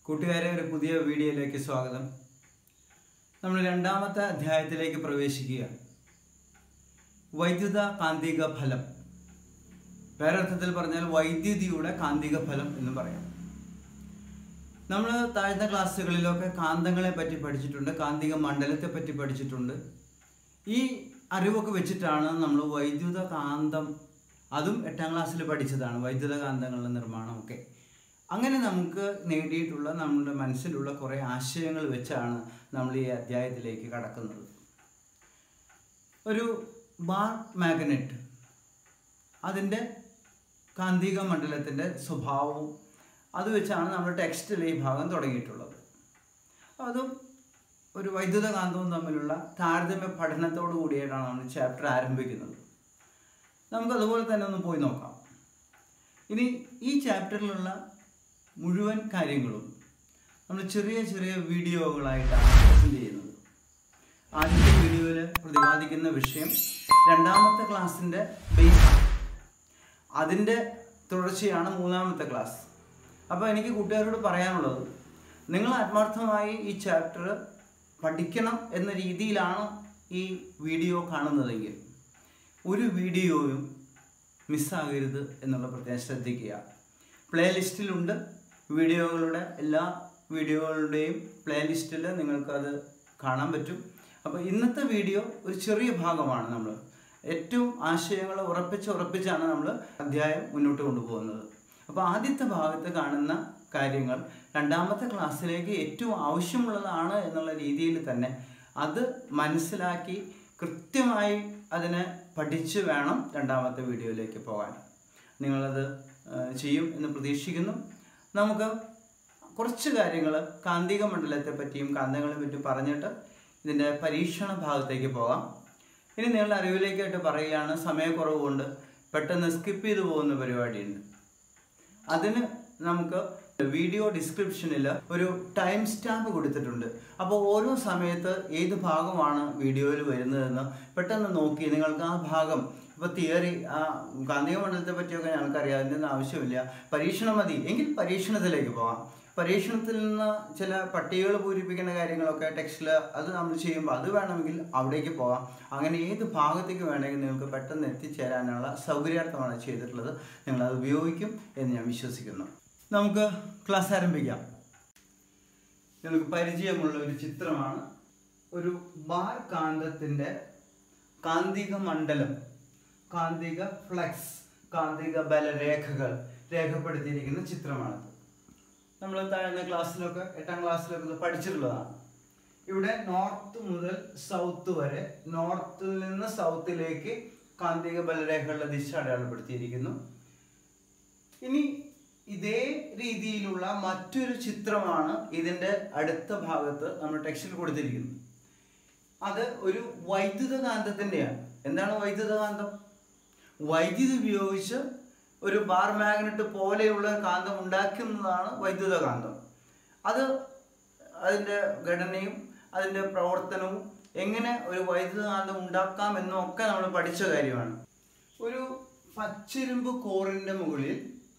കൂട്ടുകാരെ ഒരു പുതിയ വീഡിയോയിലേക്ക് സ്വാഗതം നമ്മൾ രണ്ടാമത്തെ അധ്യായത്തിലേക്ക് പ്രവേശിക്കുകയാണ് വൈദ്യുത കാന്തിക ഫലം വേറെ അർത്ഥത്തിൽ പറഞ്ഞാൽ വൈദ്യുതിയുടെ കാന്തിക ഫലം എന്ന് പറയാം നമ്മൾ താഴ്ന്ന ക്ലാസ്സുകളിലൊക്കെ കാന്തങ്ങളെ പറ്റി പഠിച്ചിട്ടുണ്ട് കാന്തിക മണ്ഡലത്തെ പറ്റി പഠിച്ചിട്ടുണ്ട് ഈ അറിവൊക്കെ വെച്ചിട്ടാണ് നമ്മൾ വൈദ്യുത കാന്തം അതും എട്ടാം ക്ലാസ്സിൽ പഠിച്ചതാണ് വൈദ്യുത കാന്തങ്ങളുടെ നിർമ്മാണമൊക്കെ അങ്ങനെ നമുക്ക് നേടിയിട്ടുള്ള നമ്മുടെ മനസ്സിലുള്ള കുറേ ആശയങ്ങൾ വെച്ചാണ് നമ്മൾ ഈ അധ്യായത്തിലേക്ക് കടക്കുന്നത് ഒരു ബാർ മാഗ്നറ്റ് അതിൻ്റെ കാന്തിക മണ്ഡലത്തിൻ്റെ സ്വഭാവവും അത് വെച്ചാണ് നമ്മൾ ടെക്സ്റ്റിൽ ഈ ഭാഗം തുടങ്ങിയിട്ടുള്ളത് അതും ഒരു വൈദ്യുത കാന്തവും തമ്മിലുള്ള താരതമ്യ പഠനത്തോടു കൂടിയിട്ടാണ് നമ്മൾ ചാപ്റ്റർ ആരംഭിക്കുന്നത് നമുക്ക് അതുപോലെ തന്നെ ഒന്ന് പോയി നോക്കാം ഇനി ഈ ചാപ്റ്ററിലുള്ള മുഴുവൻ കാര്യങ്ങളും നമ്മൾ ചെറിയ ചെറിയ വീഡിയോകളായിട്ടാണ് പ്രസൻറ്റ് ചെയ്യുന്നത് ആദ്യത്തെ വീഡിയോയിൽ പ്രതിപാദിക്കുന്ന വിഷയം രണ്ടാമത്തെ ക്ലാസ്സിൻ്റെ ബേസ് അതിൻ്റെ തുടർച്ചയാണ് മൂന്നാമത്തെ ക്ലാസ് അപ്പോൾ എനിക്ക് കൂട്ടുകാരോട് പറയാനുള്ളത് നിങ്ങൾ ആത്മാർത്ഥമായി ഈ ചാപ്റ്റർ പഠിക്കണം എന്ന രീതിയിലാണ് ഈ വീഡിയോ കാണുന്നതെങ്കിൽ ഒരു വീഡിയോയും മിസ്സാകരുത് എന്നുള്ള പ്രത്യേകം ശ്രദ്ധിക്കുക പ്ലേലിസ്റ്റിലുണ്ട് വീഡിയോകളുടെ എല്ലാ വീഡിയോകളുടെയും പ്ലേലിസ്റ്റിൽ നിങ്ങൾക്കത് കാണാൻ പറ്റും അപ്പോൾ ഇന്നത്തെ വീഡിയോ ഒരു ചെറിയ ഭാഗമാണ് നമ്മൾ ഏറ്റവും ആശയങ്ങൾ ഉറപ്പിച്ച് ഉറപ്പിച്ചാണ് നമ്മൾ അധ്യായം മുന്നോട്ട് കൊണ്ടുപോകുന്നത് അപ്പോൾ ആദ്യത്തെ ഭാഗത്ത് കാണുന്ന കാര്യങ്ങൾ രണ്ടാമത്തെ ക്ലാസ്സിലേക്ക് ഏറ്റവും ആവശ്യമുള്ളതാണ് എന്നുള്ള രീതിയിൽ തന്നെ അത് മനസ്സിലാക്കി കൃത്യമായി അതിനെ പഠിച്ച് വേണം രണ്ടാമത്തെ വീഡിയോയിലേക്ക് പോകാൻ നിങ്ങളത് ഏഹ്, ചെയ്യും എന്ന് പ്രതീക്ഷിക്കുന്നു നമുക്ക് കുറച്ച് കാര്യങ്ങൾ കാന്തിക മണ്ഡലത്തെ പറ്റിയും കാന്തങ്ങളെ പറ്റിയും പറഞ്ഞിട്ട് ഇതിൻ്റെ പരീക്ഷണ ഭാഗത്തേക്ക് പോകാം ഇനി നിങ്ങളുടെ അറിവിലേക്കായിട്ട് പറയുകയാണ് സമയക്കുറവ് കൊണ്ട് പെട്ടെന്ന് സ്കിപ്പ് ചെയ്തു പോകുന്ന പരിപാടിയുണ്ട് അതിന് നമുക്ക് വീഡിയോ ഡിസ്ക്രിപ്ഷനിൽ ഒരു ടൈം സ്റ്റാമ്പ് കൊടുത്തിട്ടുണ്ട് അപ്പോൾ ഓരോ സമയത്ത് ഏത് ഭാഗമാണ് വീഡിയോയിൽ വരുന്നതെന്ന് പെട്ടെന്ന് നോക്കി നിങ്ങൾക്ക് ആ ഭാഗം ഇപ്പോൾ തിയറി ആ കാന്തിക മണ്ഡലത്തെ പറ്റിയൊക്കെ ഞങ്ങൾക്കറിയാം അതിൻ്റെ ഒന്നും ആവശ്യമില്ല പരീക്ഷണം മതി എങ്കിൽ പരീക്ഷണത്തിലേക്ക് പോകാം പരീക്ഷണത്തിൽ നിന്ന് ചില പട്ടികകൾ പൂരിപ്പിക്കുന്ന കാര്യങ്ങളൊക്കെ ടെക്സ്റ്റിൽ അത് നമ്മൾ ചെയ്യുമ്പോൾ അത് വേണമെങ്കിൽ അവിടേക്ക് പോകാം അങ്ങനെ ഏത് ഭാഗത്തേക്ക് വേണമെങ്കിൽ നിങ്ങൾക്ക് പെട്ടെന്ന് എത്തിച്ചേരാനുള്ള സൗകര്യാർത്ഥമാണ് ചെയ്തിട്ടുള്ളത് നിങ്ങളത് ഉപയോഗിക്കും എന്ന് ഞാൻ വിശ്വസിക്കുന്നു നമുക്ക് ക്ലാസ് ആരംഭിക്കാം നിങ്ങൾക്ക് പരിചയമുള്ള ഒരു ചിത്രമാണ് ഒരു ബാർ കാന്തത്തിൻ്റെ കാന്തിക മണ്ഡലം കാന്തിക ഫ്ലക്സ് കാന്തിക ബലരേഖകൾ രേഖപ്പെടുത്തിയിരിക്കുന്ന ചിത്രമാണിത് നമ്മൾ താഴ്ന്ന ക്ലാസ്സിലൊക്കെ എട്ടാം ക്ലാസ്സിലൊക്കെ ഇത് പഠിച്ചിട്ടുള്ളതാണ് ഇവിടെ നോർത്ത് മുതൽ സൗത്ത് വരെ നോർത്തിൽ നിന്ന് സൗത്തിലേക്ക് കാന്തിക ബലരേഖകളുടെ ദിശ അടയാളപ്പെടുത്തിയിരിക്കുന്നു ഇനി ഇതേ രീതിയിലുള്ള മറ്റൊരു ചിത്രമാണ് ഇതിൻ്റെ അടുത്ത ഭാഗത്ത് നമ്മൾ ടെക്സ്റ്റിൽ കൊടുത്തിരിക്കുന്നത് അത് ഒരു വൈദ്യുത കാന്തത്തിൻ്റെയാണ് എന്താണ് വൈദ്യുത കാന്തം വൈദ്യുതി ഉപയോഗിച്ച് ഒരു ബാർ മാഗ്നറ്റ് പോലെയുള്ള കാന്തം ഉണ്ടാക്കുന്നതാണ് വൈദ്യുത കാന്തം അത് അതിൻ്റെ ഘടനയും അതിൻ്റെ പ്രവർത്തനവും എങ്ങനെ ഒരു വൈദ്യുത കാന്തം ഉണ്ടാക്കാം എന്നും ഒക്കെ നമ്മൾ പഠിച്ച കാര്യമാണ് ഒരു പച്ചിരുമ്പ് കോറിൻ്റെ മുകളിൽ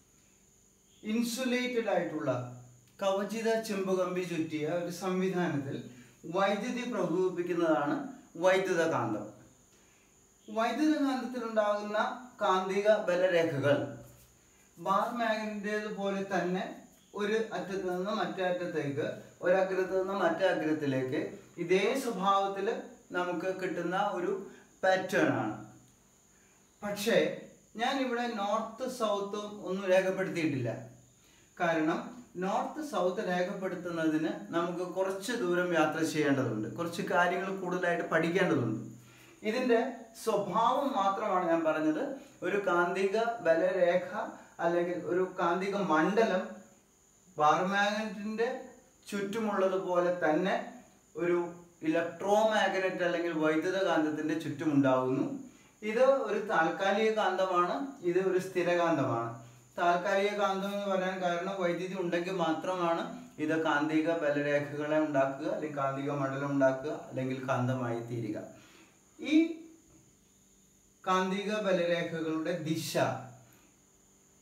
ഇൻസുലേറ്റഡ് ആയിട്ടുള്ള കവചിത ചെമ്പുകമ്പി ചുറ്റിയ ഒരു സംവിധാനത്തിൽ വൈദ്യുതി പ്രഭവിപ്പിക്കുന്നതാണ് വൈദ്യുത കാന്തം വൈദ്യുത കാന്തത്തിലുണ്ടാകുന്ന കാന്തിക ബലരേഖകൾ ബാർ മാഗ്നറ്റേത് പോലെ തന്നെ ഒരു അറ്റത്ത് നിന്ന് മറ്റേ അറ്റത്തേക്ക് ഒരഗ്രത്ത് നിന്ന് മറ്റേ അഗ്രത്തിലേക്ക് ഇതേ സ്വഭാവത്തിൽ നമുക്ക് കിട്ടുന്ന ഒരു പാറ്റേൺ ആണ് പക്ഷേ ഞാൻ ഇവിടെ നോർത്ത് സൗത്ത് ഒന്നും രേഖപ്പെടുത്തിയിട്ടില്ല കാരണം നോർത്ത് സൗത്ത് രേഖപ്പെടുത്തുന്നതിന് നമുക്ക് കുറച്ച് ദൂരം യാത്ര ചെയ്യേണ്ടതുണ്ട് കുറച്ച് കാര്യങ്ങൾ കൂടുതലായിട്ട് പഠിക്കേണ്ടതുണ്ട് ഇതിൻ്റെ സ്വഭാവം മാത്രമാണ് ഞാൻ പറഞ്ഞത് ഒരു കാന്തിക ബലരേഖ അല്ലെങ്കിൽ ഒരു കാന്തിക മണ്ഡലം ബാർമാഗ്നറ്റിൻ്റെ ചുറ്റുമുള്ളതുപോലെ തന്നെ ഒരു ഇലക്ട്രോ മാഗ്നറ്റ് അല്ലെങ്കിൽ വൈദ്യുത കാന്തത്തിൻ്റെ ചുറ്റുമുണ്ടാകുന്നു ഇത് ഒരു താൽക്കാലിക കാന്തമാണ് ഇത് ഒരു സ്ഥിരകാന്തമാണ് താൽക്കാലിക കാന്തം എന്ന് പറയാൻ കാരണം വൈദ്യുതി ഉണ്ടെങ്കിൽ മാത്രമാണ് ഇത് കാന്തിക ബലരേഖകളെ ഉണ്ടാക്കുക അല്ലെങ്കിൽ കാന്തിക മണ്ഡലം ഉണ്ടാക്കുക അല്ലെങ്കിൽ കാന്തമായി തീരുക ഈ കാന്തിക ബലരേഖകളുടെ ദിശ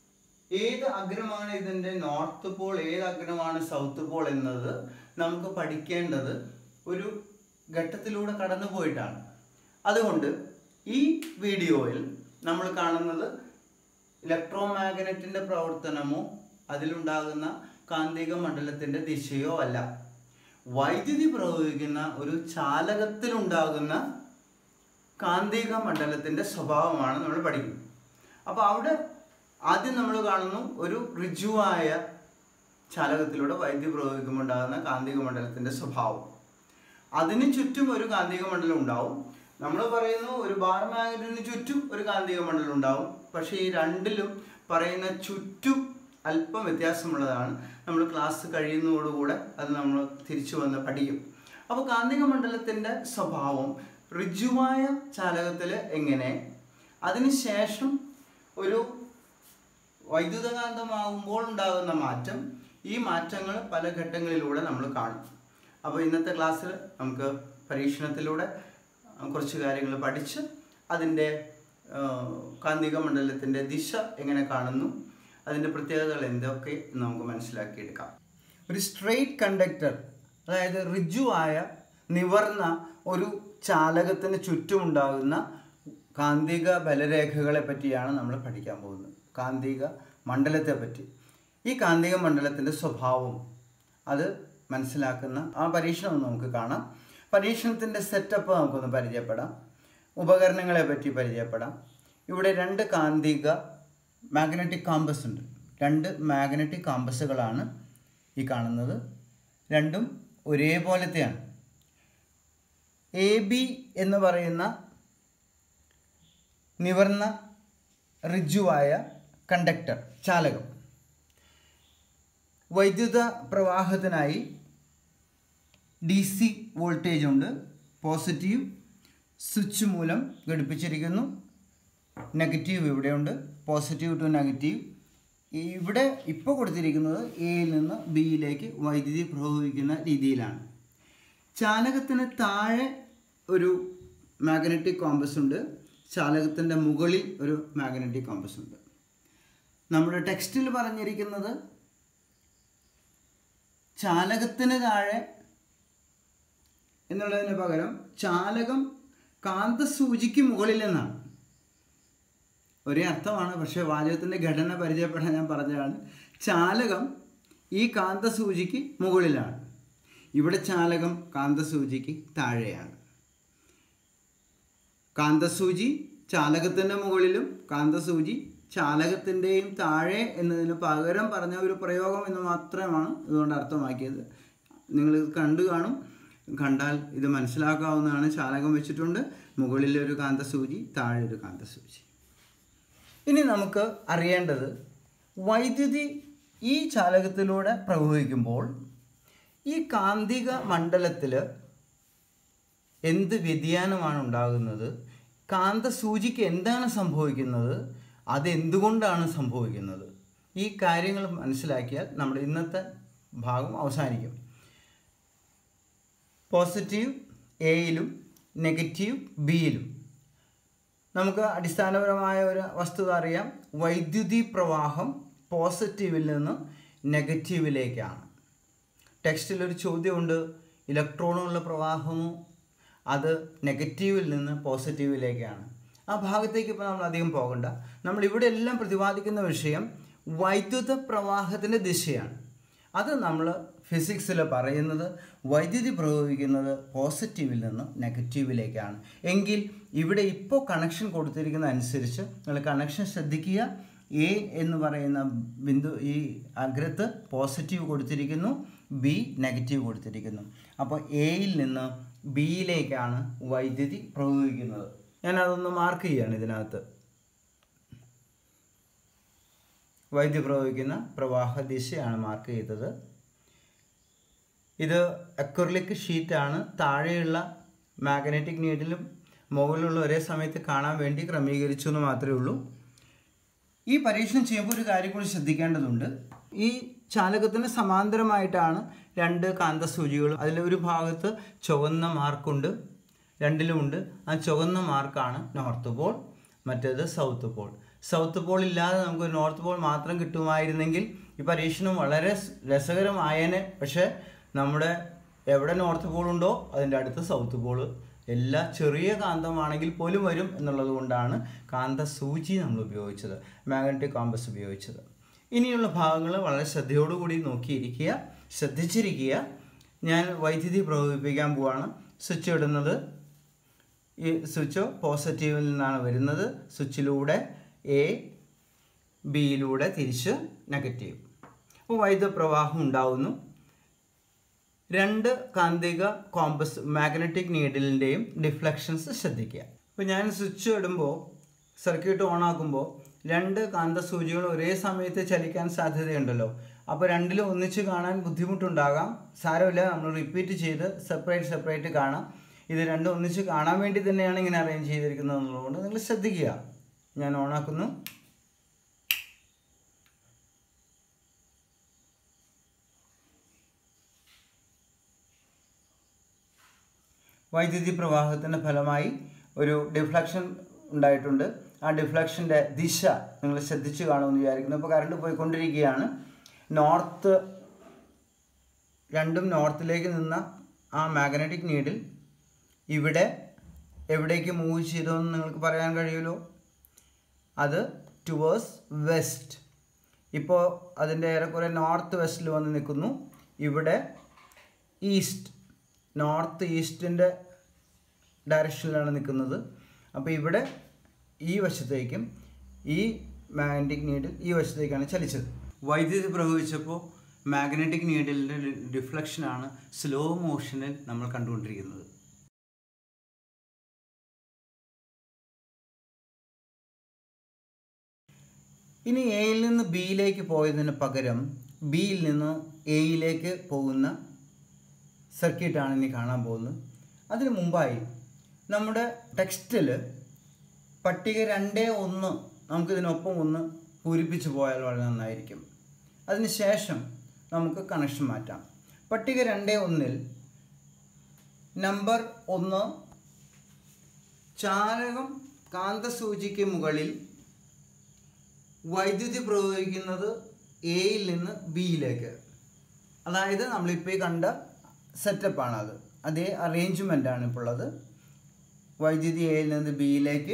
ഏത് അഗ്രമാണ് ഇതിൻ്റെ നോർത്ത് പോൾ ഏത് അഗ്രമാണ് സൗത്ത് പോൾ എന്നത് നമുക്ക് പഠിക്കേണ്ടത് ഒരു ഘട്ടത്തിലൂടെ കടന്നു പോയിട്ടാണ് അതുകൊണ്ട് ഈ വീഡിയോയിൽ നമ്മൾ കാണുന്നത് ഇലക്ട്രോ മാഗ്നറ്റിൻ്റെ പ്രവർത്തനമോ അതിലുണ്ടാകുന്ന കാന്തിക മണ്ഡലത്തിൻ്റെ ദിശയോ അല്ല വൈദ്യുതി പ്രയോഗിക്കുന്ന ഒരു ചാലകത്തിലുണ്ടാകുന്ന കാന്തിക മണ്ഡലത്തിൻ്റെ സ്വഭാവമാണ് നമ്മൾ പഠിക്കുന്നത് അപ്പോൾ അവിടെ ആദ്യം നമ്മൾ കാണുന്നു ഒരു ഋജുവായ ചാലകത്തിലൂടെ വൈദ്യുതി പ്രയോഗിക്കുമ്പോൾ ഉണ്ടാകുന്ന കാന്തിക മണ്ഡലത്തിൻ്റെ സ്വഭാവം അതിന് ചുറ്റും ഒരു കാന്തിക മണ്ഡലം ഉണ്ടാവും നമ്മൾ പറയുന്നു ഒരു ബാർ മാഗ്നറ്റിന് ചുറ്റും ഒരു കാന്തിക മണ്ഡലം ഉണ്ടാവും പക്ഷേ ഈ രണ്ടിലും പറയുന്ന ചുറ്റും അല്പം വ്യത്യാസമുള്ളതാണ് നമ്മൾ ക്ലാസ് കഴിയുന്നതോടുകൂടെ അത് നമ്മൾ തിരിച്ചു വന്ന് പഠിക്കും അപ്പോൾ കാന്തിക മണ്ഡലത്തിൻ്റെ സ്വഭാവം ഋജുവായ ചാലകത്തിൽ എങ്ങനെ അതിനുശേഷം ഒരു വൈദ്യുതകാന്തമാകുമ്പോൾ ഉണ്ടാകുന്ന മാറ്റം ഈ മാറ്റങ്ങൾ പല ഘട്ടങ്ങളിലൂടെ നമ്മൾ കാണും അപ്പോൾ ഇന്നത്തെ ക്ലാസ്സിൽ നമുക്ക് പരീക്ഷണത്തിലൂടെ കുറച്ച് കാര്യങ്ങൾ പഠിച്ച് അതിൻ്റെ കാന്തിക മണ്ഡലത്തിൻ്റെ ദിശ എങ്ങനെ കാണുന്നു അതിൻ്റെ പ്രത്യേകതകൾ എന്തൊക്കെ എന്ന് നമുക്ക് മനസ്സിലാക്കിയെടുക്കാം ഒരു സ്ട്രെയിറ്റ് കണ്ടക്ടർ അതായത് ഋജുവായ നിവർന്ന ഒരു ചാലകത്തിന് ചുറ്റുമുണ്ടാകുന്ന കാന്തിക ബലരേഖകളെ പറ്റിയാണ് നമ്മൾ പഠിക്കാൻ പോകുന്നത് കാന്തിക മണ്ഡലത്തെ പറ്റി ഈ കാന്തിക മണ്ഡലത്തിൻ്റെ സ്വഭാവം അത് മനസ്സിലാക്കുന്ന ആ പരീക്ഷണം നമുക്ക് കാണാം പരീക്ഷണത്തിൻ്റെ സെറ്റപ്പ് നമുക്കൊന്ന് പരിചയപ്പെടാം ഉപകരണങ്ങളെ പറ്റി പരിചയപ്പെടാം ഇവിടെ രണ്ട് കാന്തിക മാഗ്നറ്റിക് കാമ്പസ് ഉണ്ട് രണ്ട് മാഗ്നറ്റിക് കാമ്പസുകളാണ് ഈ കാണുന്നത് രണ്ടും ഒരേപോലത്തെയാണ് എ ബി എന്ന് പറയുന്ന നിവർന്ന ഋജുവായ കണ്ടക്ടർ ചാലകം വൈദ്യുത പ്രവാഹത്തിനായി ഡി സി വോൾട്ടേജ് ഉണ്ട് പോസിറ്റീവ് സ്വിച്ച് മൂലം ഘടിപ്പിച്ചിരിക്കുന്നു നെഗറ്റീവ് ഇവിടെയുണ്ട് പോസിറ്റീവ് ടു നെഗറ്റീവ് ഇവിടെ ഇപ്പോൾ കൊടുത്തിരിക്കുന്നത് എയിൽ നിന്ന് ബിയിലേക്ക് വൈദ്യുതി പ്രവഹിക്കുന്ന രീതിയിലാണ് ചാലകത്തിന് താഴെ ഒരു മാഗ്നറ്റിക് കോമ്പസ് ഉണ്ട് ചാലകത്തിൻ്റെ മുകളിൽ ഒരു മാഗ്നറ്റിക് കോമ്പസ് ഉണ്ട് നമ്മുടെ ടെക്സ്റ്റിൽ പറഞ്ഞിരിക്കുന്നത് ചാലകത്തിന് താഴെ എന്നുള്ളതിന് പകരം ചാലകം കാന്തസൂചിക്ക് മുകളിൽ എന്നാണ് ഒരേ അർത്ഥമാണ് പക്ഷേ വാചകത്തിൻ്റെ ഘടന പരിചയപ്പെടാൻ ഞാൻ പറഞ്ഞതാണ് ചാലകം ഈ കാന്തസൂചിക്ക് മുകളിലാണ് ഇവിടെ ചാലകം കാന്തസൂചിക്ക് താഴെയാണ് കാന്തസൂചി ചാലകത്തിൻ്റെ മുകളിലും കാന്തസൂചി ചാലകത്തിൻ്റെയും താഴെ എന്നതിന് പകരം പറഞ്ഞ ഒരു പ്രയോഗം എന്ന് മാത്രമാണ് ഇതുകൊണ്ട് അർത്ഥമാക്കിയത് നിങ്ങൾ ഇത് കണ്ടു കാണും കണ്ടാൽ ഇത് മനസ്സിലാക്കാവുന്നതാണ് ചാലകം വെച്ചിട്ടുണ്ട് മുകളിൽ ഒരു കാന്തസൂചി താഴെ ഒരു കാന്തസൂചി ഇനി നമുക്ക് അറിയേണ്ടത് വൈദ്യുതി ഈ ചാലകത്തിലൂടെ പ്രവഹിക്കുമ്പോൾ ഈ കാന്തിക മണ്ഡലത്തിൽ എന്ത് വ്യതിയാനമാണ് ഉണ്ടാകുന്നത് കാന്തസൂചിക്ക് എന്താണ് സംഭവിക്കുന്നത് അതെന്തുകൊണ്ടാണ് സംഭവിക്കുന്നത് ഈ കാര്യങ്ങൾ മനസ്സിലാക്കിയാൽ നമ്മുടെ ഇന്നത്തെ ഭാഗം അവസാനിക്കും പോസിറ്റീവ് എയിലും നെഗറ്റീവ് ബിയിലും നമുക്ക് അടിസ്ഥാനപരമായ ഒരു വസ്തുത അറിയാം വൈദ്യുതി പ്രവാഹം പോസിറ്റീവിൽ നിന്ന് നെഗറ്റീവിലേക്കാണ് ടെക്സ്റ്റിൽ ഒരു ചോദ്യമുണ്ട് ഇലക്ട്രോണുകളുടെ പ്രവാഹമോ അത് നെഗറ്റീവിൽ നിന്ന് പോസിറ്റീവിലേക്കാണ് ആ ഭാഗത്തേക്ക് ഇപ്പോൾ നമ്മൾ അധികം പോകണ്ട നമ്മൾ ഇവിടെ എല്ലാം പ്രതിപാദിക്കുന്ന വിഷയം വൈദ്യുത പ്രവാഹത്തിൻ്റെ ദിശയാണ് അത് നമ്മൾ ഫിസിക്സിൽ പറയുന്നത് വൈദ്യുതി പ്രയോഗിക്കുന്നത് പോസിറ്റീവിൽ നിന്ന് നെഗറ്റീവിലേക്കാണ് എങ്കിൽ ഇവിടെ ഇപ്പോൾ കണക്ഷൻ കൊടുത്തിരിക്കുന്ന അനുസരിച്ച് നിങ്ങൾ കണക്ഷൻ ശ്രദ്ധിക്കുക എ എന്ന് പറയുന്ന ബിന്ദു ഈ അഗ്രത്ത് പോസിറ്റീവ് കൊടുത്തിരിക്കുന്നു ബി നെഗറ്റീവ് കൊടുത്തിരിക്കുന്നു അപ്പോൾ എയിൽ നിന്ന് ബിയിലേക്കാണ് വൈദ്യുതി പ്രയോഗിക്കുന്നത് ഞാൻ അതൊന്ന് മാർക്ക് ചെയ്യാണ് ഇതിനകത്ത് വൈദ്യുതി പ്രവഹിക്കുന്ന പ്രവാഹ ദിശയാണ് മാർക്ക് ചെയ്തത് ഇത് അക്രലിക് ഷീറ്റാണ് താഴെയുള്ള മാഗ്നറ്റിക് നീഡിലും മുകളിലുള്ള ഒരേ സമയത്ത് കാണാൻ വേണ്ടി ക്രമീകരിച്ചു എന്ന് മാത്രമേ ഉള്ളൂ ഈ പരീക്ഷണം ചെയ്യുമ്പോൾ ഒരു കാര്യം കൂടി ശ്രദ്ധിക്കേണ്ടതുണ്ട് ഈ ചാലകത്തിന് സമാന്തരമായിട്ടാണ് രണ്ട് കാന്തസൂചികൾ അതിൽ ഒരു ഭാഗത്ത് ചുവന്ന മാർക്കുണ്ട് രണ്ടിലുമുണ്ട് ആ ചുവന്ന മാർക്കാണ് നോർത്ത് പോൾ മറ്റേത് സൗത്ത് പോൾ സൗത്ത് പോൾ ഇല്ലാതെ നമുക്ക് നോർത്ത് പോൾ മാത്രം കിട്ടുമായിരുന്നെങ്കിൽ ഈ പരീക്ഷണം വളരെ സ് രസകരമായേനെ പക്ഷേ നമ്മുടെ എവിടെ നോർത്ത് പോൾ ഉണ്ടോ അതിൻ്റെ അടുത്ത് സൗത്ത് പോൾ എല്ലാ ചെറിയ കാന്തമാണെങ്കിൽ പോലും വരും എന്നുള്ളത് കൊണ്ടാണ് കാന്ത സൂചി നമ്മൾ ഉപയോഗിച്ചത് മാഗ്നറ്റിക് കോമ്പസ് ഉപയോഗിച്ചത് ഇനിയുള്ള ഭാഗങ്ങൾ വളരെ ശ്രദ്ധയോടുകൂടി നോക്കിയിരിക്കുക ശ്രദ്ധിച്ചിരിക്കുക ഞാൻ വൈദ്യുതി പ്രയോഗിപ്പിക്കാൻ പോവാണ് സ്വിച്ച് ഇടുന്നത് ഈ സ്വിച്ച് പോസിറ്റീവിൽ നിന്നാണ് വരുന്നത് സ്വിച്ചിലൂടെ എ ബിയിലൂടെ തിരിച്ച് നെഗറ്റീവ് അപ്പോൾ വൈദ്യുത പ്രവാഹം ഉണ്ടാവുന്നു രണ്ട് കാന്തിക കോമ്പസ് മാഗ്നറ്റിക് നീഡിലിൻ്റെയും ഡിഫ്ലക്ഷൻസ് ശ്രദ്ധിക്കുക ഇപ്പോൾ ഞാൻ സ്വിച്ച് ഇടുമ്പോൾ സർക്യൂട്ട് ഓൺ ആക്കുമ്പോൾ രണ്ട് കാന്തസൂചികൾ ഒരേ സമയത്ത് ചലിക്കാൻ സാധ്യതയുണ്ടല്ലോ അപ്പോൾ രണ്ടിലും ഒന്നിച്ച് കാണാൻ ബുദ്ധിമുട്ടുണ്ടാകാം സാരമില്ല നമ്മൾ റിപ്പീറ്റ് ചെയ്ത് സെപ്പറേറ്റ് സെപ്പറേറ്റ് കാണാം ഇത് രണ്ടും ഒന്നിച്ച് കാണാൻ വേണ്ടി തന്നെയാണ് ഇങ്ങനെ അറേഞ്ച് ചെയ്തിരിക്കുന്നത് എന്നുള്ളതുകൊണ്ട് നിങ്ങൾ ശ്രദ്ധിക്കുക ഞാൻ ഓണാക്കുന്നു വൈദ്യുതി പ്രവാഹത്തിൻ്റെ ഫലമായി ഒരു ഡിഫ്ലക്ഷൻ ഉണ്ടായിട്ടുണ്ട് ആ ഡിഫ്ലക്ഷൻ്റെ ദിശ നിങ്ങൾ ശ്രദ്ധിച്ചു കാണുമെന്ന് വിചാരിക്കുന്നു ഇപ്പോൾ കറണ്ട് പോയിക്കൊണ്ടിരിക്കുകയാണ് നോർത്ത് രണ്ടും നോർത്തിലേക്ക് നിന്ന ആ മാഗ്നറ്റിക് നീഡിൽ ഇവിടെ എവിടേക്ക് മൂവ് ചെയ്തോന്ന് നിങ്ങൾക്ക് പറയാൻ കഴിയുമല്ലോ അത് ടുവേഴ്സ് വെസ്റ്റ് ഇപ്പോൾ അതിൻ്റെ ഏറെക്കുറെ നോർത്ത് വെസ്റ്റിൽ വന്ന് നിൽക്കുന്നു ഇവിടെ ഈസ്റ്റ് നോർത്ത് ഈസ്റ്റിൻ്റെ ഡയറക്ഷനിലാണ് നിൽക്കുന്നത് അപ്പോൾ ഇവിടെ ഈ വശത്തേക്കും ഈ മാഗ്നറ്റിക് നീഡിൽ ഈ വശത്തേക്കാണ് ചലിച്ചത് വൈദ്യുതി പ്രവഹിച്ചപ്പോൾ മാഗ്നറ്റിക് നീഡിലിൻ്റെ ഡിഫ്ലക്ഷനാണ് സ്ലോ മോഷനിൽ നമ്മൾ കണ്ടുകൊണ്ടിരിക്കുന്നത് ഇനി എയിൽ നിന്ന് ബിയിലേക്ക് പോയതിന് പകരം ബിയിൽ നിന്ന് എയിലേക്ക് പോകുന്ന സർക്യൂട്ടാണ് ഇനി കാണാൻ പോകുന്നത് അതിന് മുമ്പായി നമ്മുടെ ടെക്സ്റ്റിൽ പട്ടിക രണ്ടേ ഒന്ന് നമുക്കിതിനൊപ്പം ഒന്ന് പൂരിപ്പിച്ച് പോയാൽ വളരെ നന്നായിരിക്കും അതിന് ശേഷം നമുക്ക് കണക്ഷൻ മാറ്റാം പട്ടിക രണ്ടേ ഒന്നിൽ നമ്പർ ഒന്ന് ചാലകം കാന്തസൂചിക്ക് മുകളിൽ വൈദ്യുതി പ്രയോഗിക്കുന്നത് എയിൽ നിന്ന് ബിയിലേക്ക് അതായത് നമ്മളിപ്പോൾ ഈ കണ്ട സെറ്റപ്പാണ് അത് അതേ അറേഞ്ച്മെൻ്റ് ആണ് ഇപ്പോൾ ഉള്ളത് വൈദ്യുതി എയിൽ നിന്ന് ബിയിലേക്ക്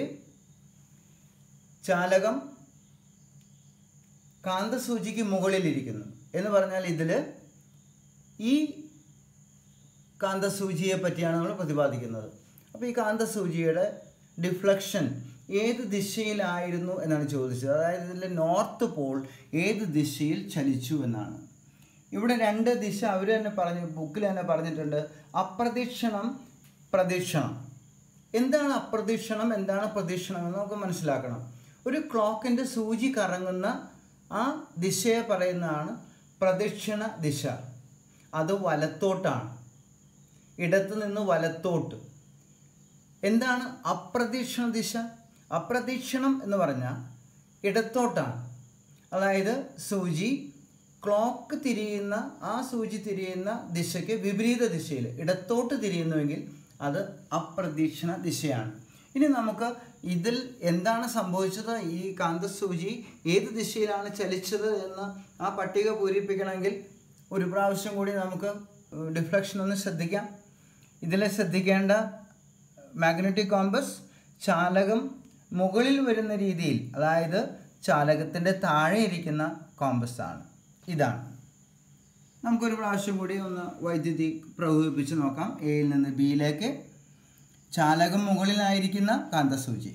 ചാലകം കാന്തസൂചിക്ക് മുകളിലിരിക്കുന്നു എന്ന് പറഞ്ഞാൽ ഇതിൽ ഈ കാന്തസൂചിയെ പറ്റിയാണ് നമ്മൾ പ്രതിപാദിക്കുന്നത് അപ്പോൾ ഈ കാന്തസൂചിയുടെ ഡിഫ്ലക്ഷൻ ഏത് ദിശയിലായിരുന്നു എന്നാണ് ചോദിച്ചത് അതായത് ഇതിൻ്റെ നോർത്ത് പോൾ ഏത് ദിശയിൽ ചലിച്ചു എന്നാണ് ഇവിടെ രണ്ട് ദിശ അവർ തന്നെ പറഞ്ഞു ബുക്കിൽ തന്നെ പറഞ്ഞിട്ടുണ്ട് അപ്രദക്ഷിണം പ്രദക്ഷിണം എന്താണ് അപ്രദക്ഷിണം എന്താണ് പ്രദക്ഷിണം എന്ന് നമുക്ക് മനസ്സിലാക്കണം ഒരു ക്ലോക്കിൻ്റെ സൂചി കറങ്ങുന്ന ആ ദിശയെ പറയുന്നതാണ് പ്രദക്ഷിണ ദിശ അത് വലത്തോട്ടാണ് ഇടത്ത് നിന്ന് വലത്തോട്ട് എന്താണ് അപ്രദക്ഷിണ ദിശ അപ്രദക്ഷിണം എന്ന് പറഞ്ഞാൽ ഇടത്തോട്ടാണ് അതായത് സൂചി ക്ലോക്ക് തിരിയുന്ന ആ സൂചി തിരിയുന്ന ദിശയ്ക്ക് വിപരീത ദിശയിൽ ഇടത്തോട്ട് തിരിയുന്നുവെങ്കിൽ അത് അപ്രദക്ഷിണ ദിശയാണ് ഇനി നമുക്ക് ഇതിൽ എന്താണ് സംഭവിച്ചത് ഈ കാന്തസൂചി ഏത് ദിശയിലാണ് ചലിച്ചത് എന്ന് ആ പട്ടിക പൂരിപ്പിക്കണമെങ്കിൽ ഒരു പ്രാവശ്യം കൂടി നമുക്ക് ഡിഫ്ലക്ഷൻ ഒന്ന് ശ്രദ്ധിക്കാം ഇതിൽ ശ്രദ്ധിക്കേണ്ട മാഗ്നറ്റിക് കോമ്പസ് ചാലകം മുകളിൽ വരുന്ന രീതിയിൽ അതായത് ചാലകത്തിൻ്റെ താഴെ ഇരിക്കുന്ന കോമ്പസ് ആണ് ഇതാണ് നമുക്കൊരു പ്രാവശ്യം കൂടി ഒന്ന് വൈദ്യുതി പ്രവഹിപ്പിച്ച് നോക്കാം എയിൽ നിന്ന് ബിയിലേക്ക് ചാലകം മുകളിലായിരിക്കുന്ന കാന്തസൂചി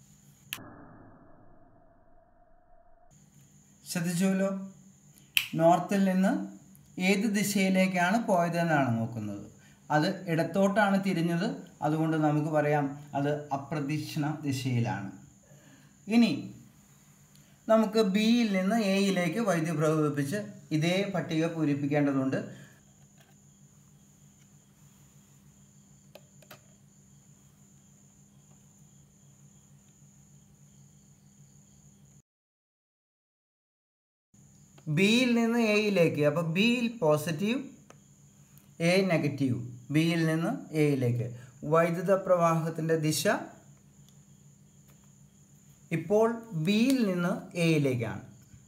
ശ്രദ്ധിച്ചുവല്ലോ നോർത്തിൽ നിന്ന് ഏത് ദിശയിലേക്കാണ് പോയതെന്നാണ് നോക്കുന്നത് അത് ഇടത്തോട്ടാണ് തിരിഞ്ഞത് അതുകൊണ്ട് നമുക്ക് പറയാം അത് അപ്രദക്ഷിണ ദിശയിലാണ് ഇനി നമുക്ക് ബിയിൽ നിന്ന് എയിലേക്ക് വൈദ്യുതി പ്രവഹിപ്പിച്ച് ഇതേ പട്ടിക പൂരിപ്പിക്കേണ്ടതുണ്ട് ബിയിൽ നിന്ന് എയിലേക്ക് അപ്പോൾ ബിയിൽ പോസിറ്റീവ് എ നെഗറ്റീവ് ബിയിൽ നിന്ന് എയിലേക്ക് വൈദ്യുത പ്രവാഹത്തിൻ്റെ ദിശ ഇപ്പോൾ ബിയിൽ നിന്ന് എയിലേക്കാണ്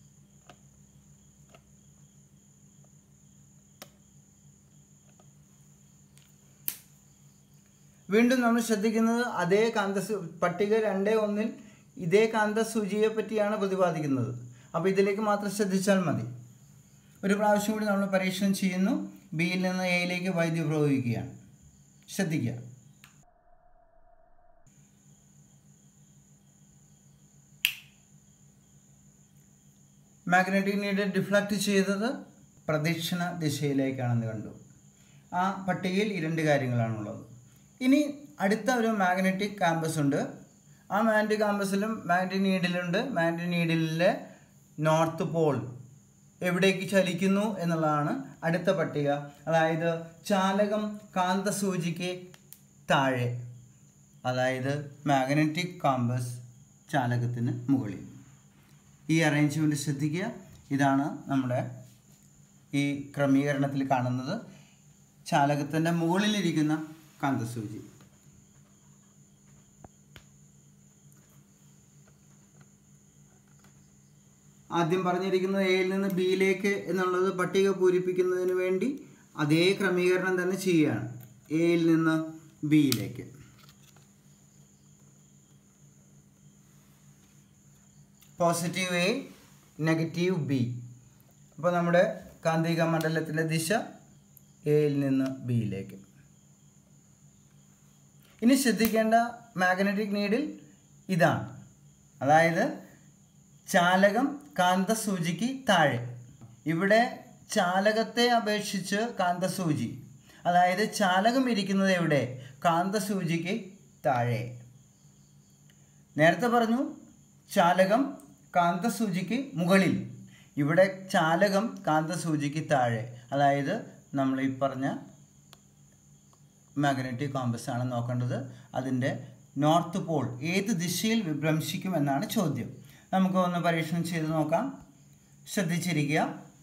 വീണ്ടും നമ്മൾ ശ്രദ്ധിക്കുന്നത് അതേ കാന്ത പട്ടിക രണ്ട് ഒന്നിൽ ഇതേ കാന്തസൂചിയെ പറ്റിയാണ് പ്രതിപാദിക്കുന്നത് അപ്പോൾ ഇതിലേക്ക് മാത്രം ശ്രദ്ധിച്ചാൽ മതി ഒരു പ്രാവശ്യം കൂടി നമ്മൾ പരീക്ഷണം ചെയ്യുന്നു ബിയിൽ നിന്ന് എയിലേക്ക് വൈദ്യുതി പ്രയോഗിക്കുകയാണ് ശ്രദ്ധിക്കുക മാഗ്നറ്റിക് നീഡിൽ ഡിഫ്ലക്റ്റ് ചെയ്തത് പ്രദക്ഷിണ ദിശയിലേക്കാണെന്ന് കണ്ടു ആ പട്ടികയിൽ ഈ രണ്ട് കാര്യങ്ങളാണുള്ളത് ഇനി അടുത്ത ഒരു മാഗ്നറ്റിക് കാമ്പസ് ഉണ്ട് ആ മാഗ്നറ്റിക് കാമ്പസിലും മാഗ്നറ്റിക് നീഡിലുണ്ട് മാഗ്നറ്റിക് നീഡിലെ നോർത്ത് പോൾ എവിടേക്ക് ചലിക്കുന്നു എന്നുള്ളതാണ് അടുത്ത പട്ടിക അതായത് ചാലകം കാന്തസൂചിക്ക് താഴെ അതായത് മാഗ്നറ്റിക് കാമ്പസ് ചാലകത്തിന് മുകളിൽ ഈ അറേഞ്ച്മെൻറ്റ് ശ്രദ്ധിക്കുക ഇതാണ് നമ്മുടെ ഈ ക്രമീകരണത്തിൽ കാണുന്നത് ചാലകത്തിൻ്റെ മുകളിലിരിക്കുന്ന കാന്തസൂചി ആദ്യം പറഞ്ഞിരിക്കുന്നത് എയിൽ നിന്ന് ബിയിലേക്ക് എന്നുള്ളത് പട്ടിക പൂരിപ്പിക്കുന്നതിന് വേണ്ടി അതേ ക്രമീകരണം തന്നെ ചെയ്യുകയാണ് എയിൽ നിന്ന് ബിയിലേക്ക് പോസിറ്റീവ് എ നെഗറ്റീവ് ബി അപ്പോൾ നമ്മുടെ കാന്തിക മണ്ഡലത്തിൻ്റെ ദിശ എയിൽ നിന്ന് ബിയിലേക്ക് ഇനി ശ്രദ്ധിക്കേണ്ട മാഗ്നറ്റിക് നീഡിൽ ഇതാണ് അതായത് ചാലകം കാന്തസൂചിക്ക് താഴെ ഇവിടെ ചാലകത്തെ അപേക്ഷിച്ച് കാന്തസൂചി അതായത് ചാലകം ഇരിക്കുന്നത് എവിടെ കാന്തസൂചിക്ക് താഴെ നേരത്തെ പറഞ്ഞു ചാലകം കാന്തസൂചിക്ക് മുകളിൽ ഇവിടെ ചാലകം കാന്തസൂചിക്ക് താഴെ അതായത് നമ്മൾ ഈ പറഞ്ഞ മാഗ്നറ്റിക് കോമ്പസ് ആണ് നോക്കേണ്ടത് അതിൻ്റെ നോർത്ത് പോൾ ഏത് ദിശയിൽ വിഭ്രംശിക്കും എന്നാണ് ചോദ്യം നമുക്ക് ഒന്ന് പരീക്ഷണം ചെയ്ത് നോക്കാം ശ്രദ്ധിച്ചിരിക്കുക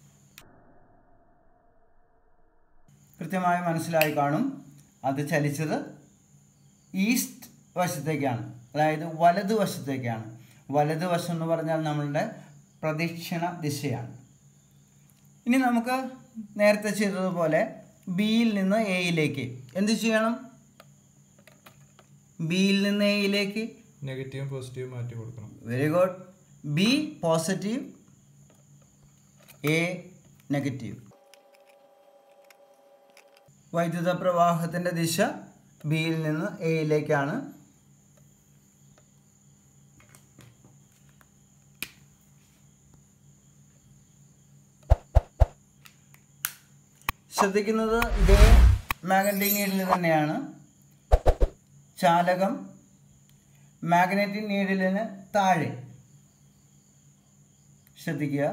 കൃത്യമായി മനസ്സിലായി കാണും അത് ചലിച്ചത് ഈസ്റ്റ് വശത്തേക്കാണ് അതായത് വലതുവശത്തേക്കാണ് വലതുവശം എന്ന് പറഞ്ഞാൽ നമ്മളുടെ പ്രദക്ഷിണ ദിശയാണ് ഇനി നമുക്ക് നേരത്തെ ചെയ്തതുപോലെ ബിയിൽ നിന്ന് എയിലേക്ക് എന്ത് ചെയ്യണം ബിയിൽ നിന്ന് എയിലേക്ക് നെഗറ്റീവും പോസിറ്റീവും മാറ്റി കൊടുക്കണം very good B positive A negative വൈദ്യുത പ്രവാഹത്തിൻ്റെ ദിശ ബിയിൽ നിന്ന് എയിലേക്കാണ് ശ്രദ്ധിക്കുന്നത് ഇതേ മാഗ്നറ്റിക് നീഡിൽ തന്നെയാണ് ചാലകം മാഗ്നറ്റിക് നീഡിലിന് താഴെ ശ്രദ്ധിക്കുക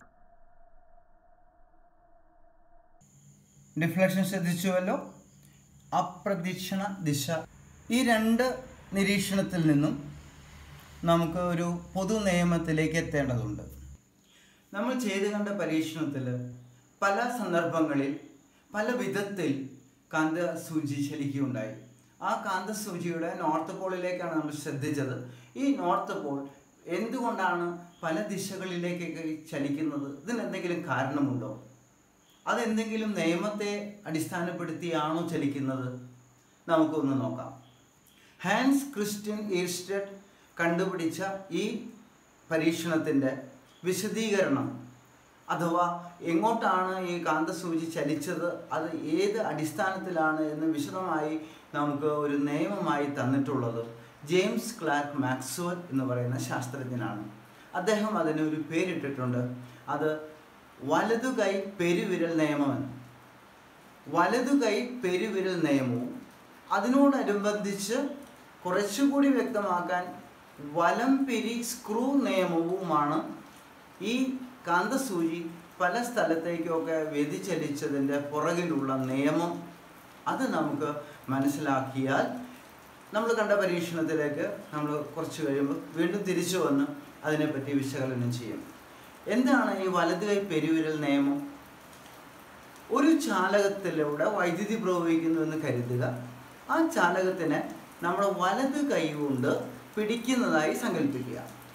ഡിഫ്ലക്ഷൻ ശ്രദ്ധിച്ചുവല്ലോ അപ്രദക്ഷിണ ദിശ ഈ രണ്ട് നിരീക്ഷണത്തിൽ നിന്നും നമുക്ക് ഒരു പൊതു നിയമത്തിലേക്ക് എത്തേണ്ടതുണ്ട് നമ്മൾ ചെയ്തു കണ്ട പരീക്ഷണത്തിൽ പല സന്ദർഭങ്ങളിൽ പല വിധത്തിൽ കാന്തസൂചി ചലിക്കുകയുണ്ടായി ആ കാന്തസൂചിയുടെ നോർത്ത് പോളിലേക്കാണ് നമ്മൾ ശ്രദ്ധിച്ചത് ഈ നോർത്ത് പോൾ എന്തുകൊണ്ടാണ് പല ദിശകളിലേക്കൊക്കെ ചലിക്കുന്നത് ഇതിനെന്തെങ്കിലും കാരണമുണ്ടോ അതെന്തെങ്കിലും നിയമത്തെ അടിസ്ഥാനപ്പെടുത്തിയാണോ ചലിക്കുന്നത് നമുക്കൊന്ന് നോക്കാം ഹാൻസ് ക്രിസ്ത്യൻ ഈർസ്റ്റഡ് കണ്ടുപിടിച്ച ഈ പരീക്ഷണത്തിൻ്റെ വിശദീകരണം അഥവാ എങ്ങോട്ടാണ് ഈ കാന്തസൂചി ചലിച്ചത് അത് ഏത് അടിസ്ഥാനത്തിലാണ് എന്ന് വിശദമായി നമുക്ക് ഒരു നിയമമായി തന്നിട്ടുള്ളത് ജെയിംസ് ക്ലാർക്ക് മാക്സ്വൽ എന്ന് പറയുന്ന ശാസ്ത്രജ്ഞനാണ് അദ്ദേഹം അതിന് ഒരു പേരിട്ടിട്ടുണ്ട് അത് വലതു കൈ പെരുവിരൽ നിയമമെന്ന് വലതു കൈ പെരുവിരൽ നിയമവും അതിനോടനുബന്ധിച്ച് കുറച്ചുകൂടി വ്യക്തമാക്കാൻ വലം പിരി സ്ക്രൂ നിയമവുമാണ് ഈ കാന്തസൂചി പല സ്ഥലത്തേക്കൊക്കെ വ്യതിചലിച്ചതിൻ്റെ പുറകിലുള്ള നിയമം അത് നമുക്ക് മനസ്സിലാക്കിയാൽ നമ്മൾ കണ്ട പരീക്ഷണത്തിലേക്ക് നമ്മൾ കുറച്ച് കഴിയുമ്പോൾ വീണ്ടും തിരിച്ചു വന്ന് അതിനെപ്പറ്റി വിശകലനം ചെയ്യും എന്താണ് ഈ വലത് കൈ പെരുവിരൽ നിയമം ഒരു ചാലകത്തിലൂടെ വൈദ്യുതി പ്രവഹിക്കുന്നു എന്ന് കരുതുക ആ ചാലകത്തിനെ നമ്മൾ വലത് കൈ കൊണ്ട് പിടിക്കുന്നതായി സങ്കല്പിക്കുക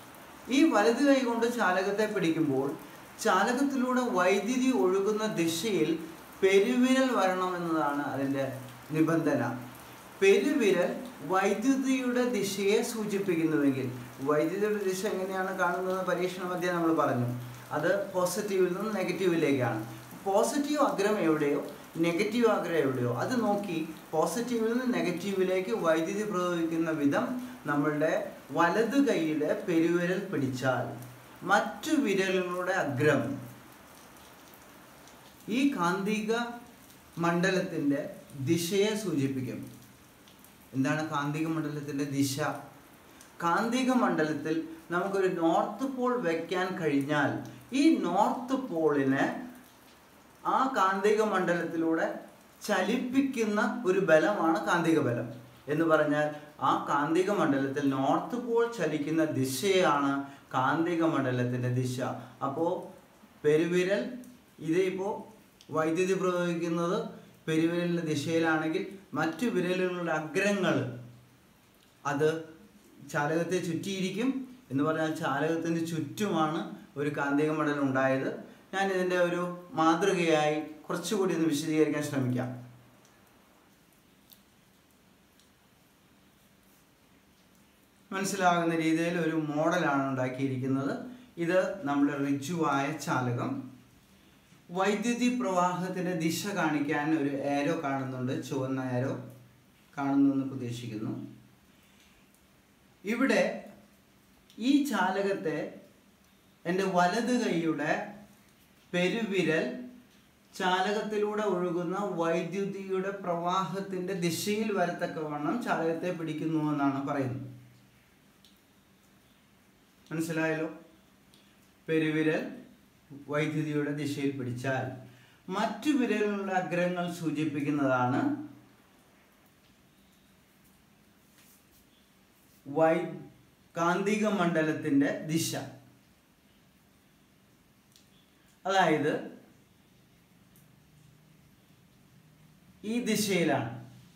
ഈ വലത് കൈ കൊണ്ട് ചാലകത്തെ പിടിക്കുമ്പോൾ ചാലകത്തിലൂടെ വൈദ്യുതി ഒഴുകുന്ന ദിശയിൽ പെരുവിരൽ വരണം എന്നതാണ് അതിൻ്റെ നിബന്ധന പെരുവിരൽ വൈദ്യുതിയുടെ ദിശയെ സൂചിപ്പിക്കുന്നുവെങ്കിൽ വൈദ്യുതിയുടെ ദിശ എങ്ങനെയാണ് കാണുന്നത് പരീക്ഷണ മധ്യേ നമ്മൾ പറഞ്ഞു അത് പോസിറ്റീവിൽ നിന്ന് നെഗറ്റീവിലേക്കാണ് പോസിറ്റീവ് അഗ്രം എവിടെയോ നെഗറ്റീവ് അഗ്രം എവിടെയോ അത് നോക്കി പോസിറ്റീവിൽ നിന്ന് നെഗറ്റീവിലേക്ക് വൈദ്യുതി പ്രയോഗിക്കുന്ന വിധം നമ്മളുടെ വലത് കൈയുടെ പെരുവിരൽ പിടിച്ചാൽ മറ്റു വിരലുകളുടെ അഗ്രം ഈ കാന്തിക മണ്ഡലത്തിൻ്റെ ദിശയെ സൂചിപ്പിക്കും എന്താണ് കാന്തിക മണ്ഡലത്തിൻ്റെ ദിശ കാന്തിക മണ്ഡലത്തിൽ നമുക്കൊരു നോർത്ത് പോൾ വെക്കാൻ കഴിഞ്ഞാൽ ഈ നോർത്ത് പോളിനെ ആ കാന്തിക മണ്ഡലത്തിലൂടെ ചലിപ്പിക്കുന്ന ഒരു ബലമാണ് കാന്തിക ബലം എന്ന് പറഞ്ഞാൽ ആ കാന്തിക മണ്ഡലത്തിൽ നോർത്ത് പോൾ ചലിക്കുന്ന ദിശയാണ് കാന്തിക മണ്ഡലത്തിൻ്റെ ദിശ അപ്പോൾ പെരുവിരൽ ഇതിപ്പോൾ വൈദ്യുതി പ്രയോഗിക്കുന്നത് പെരുവിരലിൻ്റെ ദിശയിലാണെങ്കിൽ മറ്റു വിരലുകളുടെ അഗ്രങ്ങൾ അത് ചാലകത്തെ ചുറ്റിയിരിക്കും എന്ന് പറഞ്ഞാൽ ചാലകത്തിന് ചുറ്റുമാണ് ഒരു കാന്തിക മണ്ഡലം ഉണ്ടായത് ഞാൻ ഇതിൻ്റെ ഒരു മാതൃകയായി കുറച്ചുകൂടി ഒന്ന് വിശദീകരിക്കാൻ ശ്രമിക്കാം മനസ്സിലാകുന്ന രീതിയിൽ ഒരു മോഡലാണ് ഉണ്ടാക്കിയിരിക്കുന്നത് ഇത് നമ്മുടെ റിജുവായ ചാലകം വൈദ്യുതി പ്രവാഹത്തിൻ്റെ ദിശ കാണിക്കാൻ ഒരു ഏരോ കാണുന്നുണ്ട് ചുവന്ന ഏരോ കാണുന്നു എന്ന് പ്രതീക്ഷിക്കുന്നു ഇവിടെ ഈ ചാലകത്തെ എൻ്റെ വലത് കൈയുടെ പെരുവിരൽ ചാലകത്തിലൂടെ ഒഴുകുന്ന വൈദ്യുതിയുടെ പ്രവാഹത്തിൻ്റെ ദിശയിൽ വരത്തക്കവണ്ണം ചാലകത്തെ പിടിക്കുന്നു എന്നാണ് പറയുന്നത് മനസ്സിലായല്ലോ പെരുവിരൽ വൈദ്യുതിയുടെ ദിശയിൽ പിടിച്ചാൽ മറ്റു വിരലുകളുടെ അഗ്രങ്ങൾ സൂചിപ്പിക്കുന്നതാണ് വൈ കാന്തിക മണ്ഡലത്തിൻ്റെ ദിശ അതായത് ഈ ദിശയിലാണ്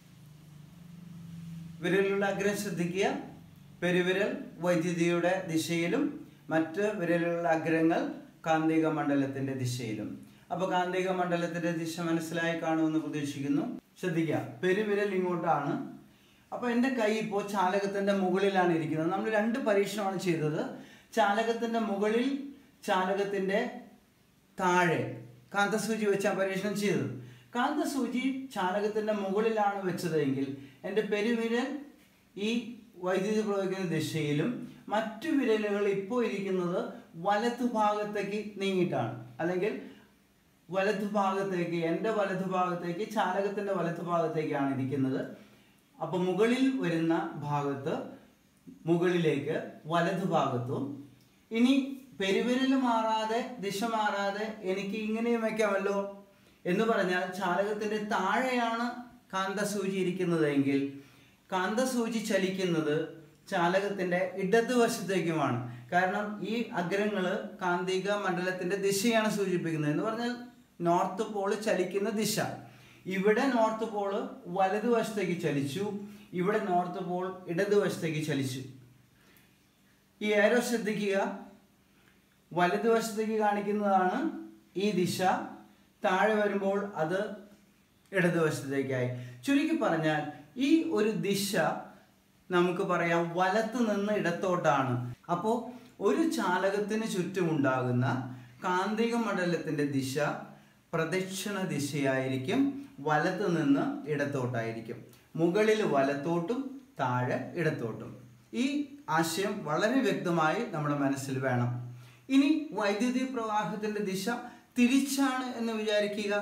വിരലുകളുടെ അഗ്രം ശ്രദ്ധിക്കുക പെരുവിരൽ വൈദ്യുതിയുടെ ദിശയിലും മറ്റ് വിരലുകളുടെ അഗ്രങ്ങൾ കാന്തിക മണ്ഡലത്തിന്റെ ദിശയിലും അപ്പൊ കാന്തിക മണ്ഡലത്തിന്റെ ദിശ മനസ്സിലായി കാണുമെന്ന് പ്രതീക്ഷിക്കുന്നു ശ്രദ്ധിക്കുക പെരുവിരൽ ഇങ്ങോട്ടാണ് അപ്പൊ എൻ്റെ കൈ ഇപ്പോൾ ചാലകത്തിന്റെ മുകളിലാണ് ഇരിക്കുന്നത് നമ്മൾ രണ്ട് പരീക്ഷണമാണ് ചെയ്തത് ചാലകത്തിന്റെ മുകളിൽ ചാലകത്തിന്റെ താഴെ കാന്തസൂചി വെച്ചാണ് പരീക്ഷണം ചെയ്തത് കാന്തസൂചി ചാലകത്തിന്റെ മുകളിലാണ് വെച്ചതെങ്കിൽ എൻ്റെ പെരുവിരൽ ഈ വൈദ്യുതി പ്രയോഗിക്കുന്ന ദിശയിലും മറ്റു വിരലുകൾ ഇപ്പോൾ ഇരിക്കുന്നത് വലതു ഭാഗത്തേക്ക് നീങ്ങിയിട്ടാണ് അല്ലെങ്കിൽ വലതു ഭാഗത്തേക്ക് എൻ്റെ വലതു ഭാഗത്തേക്ക് ചാലകത്തിൻ്റെ വലതു ഭാഗത്തേക്കാണ് ഇരിക്കുന്നത് അപ്പോൾ മുകളിൽ വരുന്ന ഭാഗത്ത് മുകളിലേക്ക് വലതു ഭാഗത്തും ഇനി പെരുവിരൽ മാറാതെ ദിശ മാറാതെ എനിക്ക് ഇങ്ങനെയും വയ്ക്കാമല്ലോ എന്ന് പറഞ്ഞാൽ ചാലകത്തിൻ്റെ താഴെയാണ് കാന്തസൂചി ഇരിക്കുന്നതെങ്കിൽ കാന്തസൂചി ചലിക്കുന്നത് ചാലകത്തിൻ്റെ ഇടതുവശത്തേക്കുമാണ് കാരണം ഈ അഗ്രങ്ങൾ കാന്തിക മണ്ഡലത്തിൻ്റെ ദിശയാണ് സൂചിപ്പിക്കുന്നത് എന്ന് പറഞ്ഞാൽ നോർത്ത് പോള് ചലിക്കുന്ന ദിശ ഇവിടെ നോർത്ത് പോള് വലതുവശത്തേക്ക് ചലിച്ചു ഇവിടെ നോർത്ത് പോൾ ഇടതുവശത്തേക്ക് ചലിച്ചു ഈ ഏരോ ശ്രദ്ധിക്കുക വലതുവശത്തേക്ക് കാണിക്കുന്നതാണ് ഈ ദിശ താഴെ വരുമ്പോൾ അത് ഇടതുവശത്തേക്കായി ചുരുക്കി പറഞ്ഞാൽ ഈ ഒരു ദിശ നമുക്ക് പറയാം വലത്ത് നിന്ന് ഇടത്തോട്ടാണ് അപ്പോൾ ഒരു ചാലകത്തിന് ചുറ്റുമുണ്ടാകുന്ന കാന്തിക മണ്ഡലത്തിൻ്റെ ദിശ പ്രദക്ഷിണ ദിശയായിരിക്കും വലത്ത് നിന്ന് ഇടത്തോട്ടായിരിക്കും മുകളിൽ വലത്തോട്ടും താഴെ ഇടത്തോട്ടും ഈ ആശയം വളരെ വ്യക്തമായി നമ്മുടെ മനസ്സിൽ വേണം ഇനി വൈദ്യുതി പ്രവാഹത്തിന്റെ ദിശ തിരിച്ചാണ് എന്ന് വിചാരിക്കുക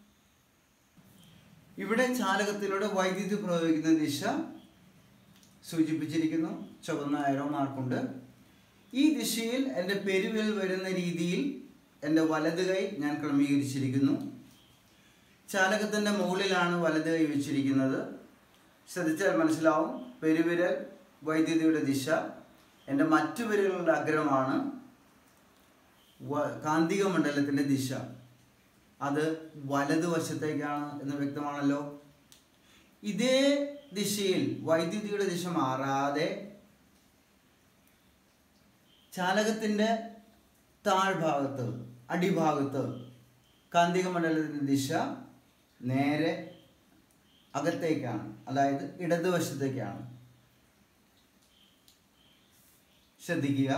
ഇവിടെ ചാലകത്തിലൂടെ വൈദ്യുതി പ്രയോഗിക്കുന്ന ദിശ സൂചിപ്പിച്ചിരിക്കുന്നു ചുവന്ന ആരോ മാർക്കുണ്ട് ഈ ദിശയിൽ എൻ്റെ പെരുവിൽ വരുന്ന രീതിയിൽ എൻ്റെ വലത് കൈ ഞാൻ ക്രമീകരിച്ചിരിക്കുന്നു ചാലകത്തിൻ്റെ മുകളിലാണ് വലത് കൈ വെച്ചിരിക്കുന്നത് ശ്രദ്ധിച്ചാൽ മനസ്സിലാവും പെരുവിരൽ വൈദ്യുതിയുടെ ദിശ എൻ്റെ മറ്റു വിരലുകളുടെ അഗ്രമാണ് വ- കാന്തിക മണ്ഡലത്തിൻ്റെ ദിശ അത് വലതുവശത്തേക്കാണ് എന്ന് വ്യക്തമാണല്ലോ ഇതേ ദിശയിൽ വൈദ്യുതിയുടെ ദിശ മാറാതെ ചാലകത്തിൻ്റെ താഴ്ഭാഗത്ത് അടിഭാഗത്ത് കാന്തിക മണ്ഡലത്തിൻ്റെ ദിശ നേരെ അകത്തേക്കാണ് അതായത് ഇടതുവശത്തേക്കാണ് ശ്രദ്ധിക്കുക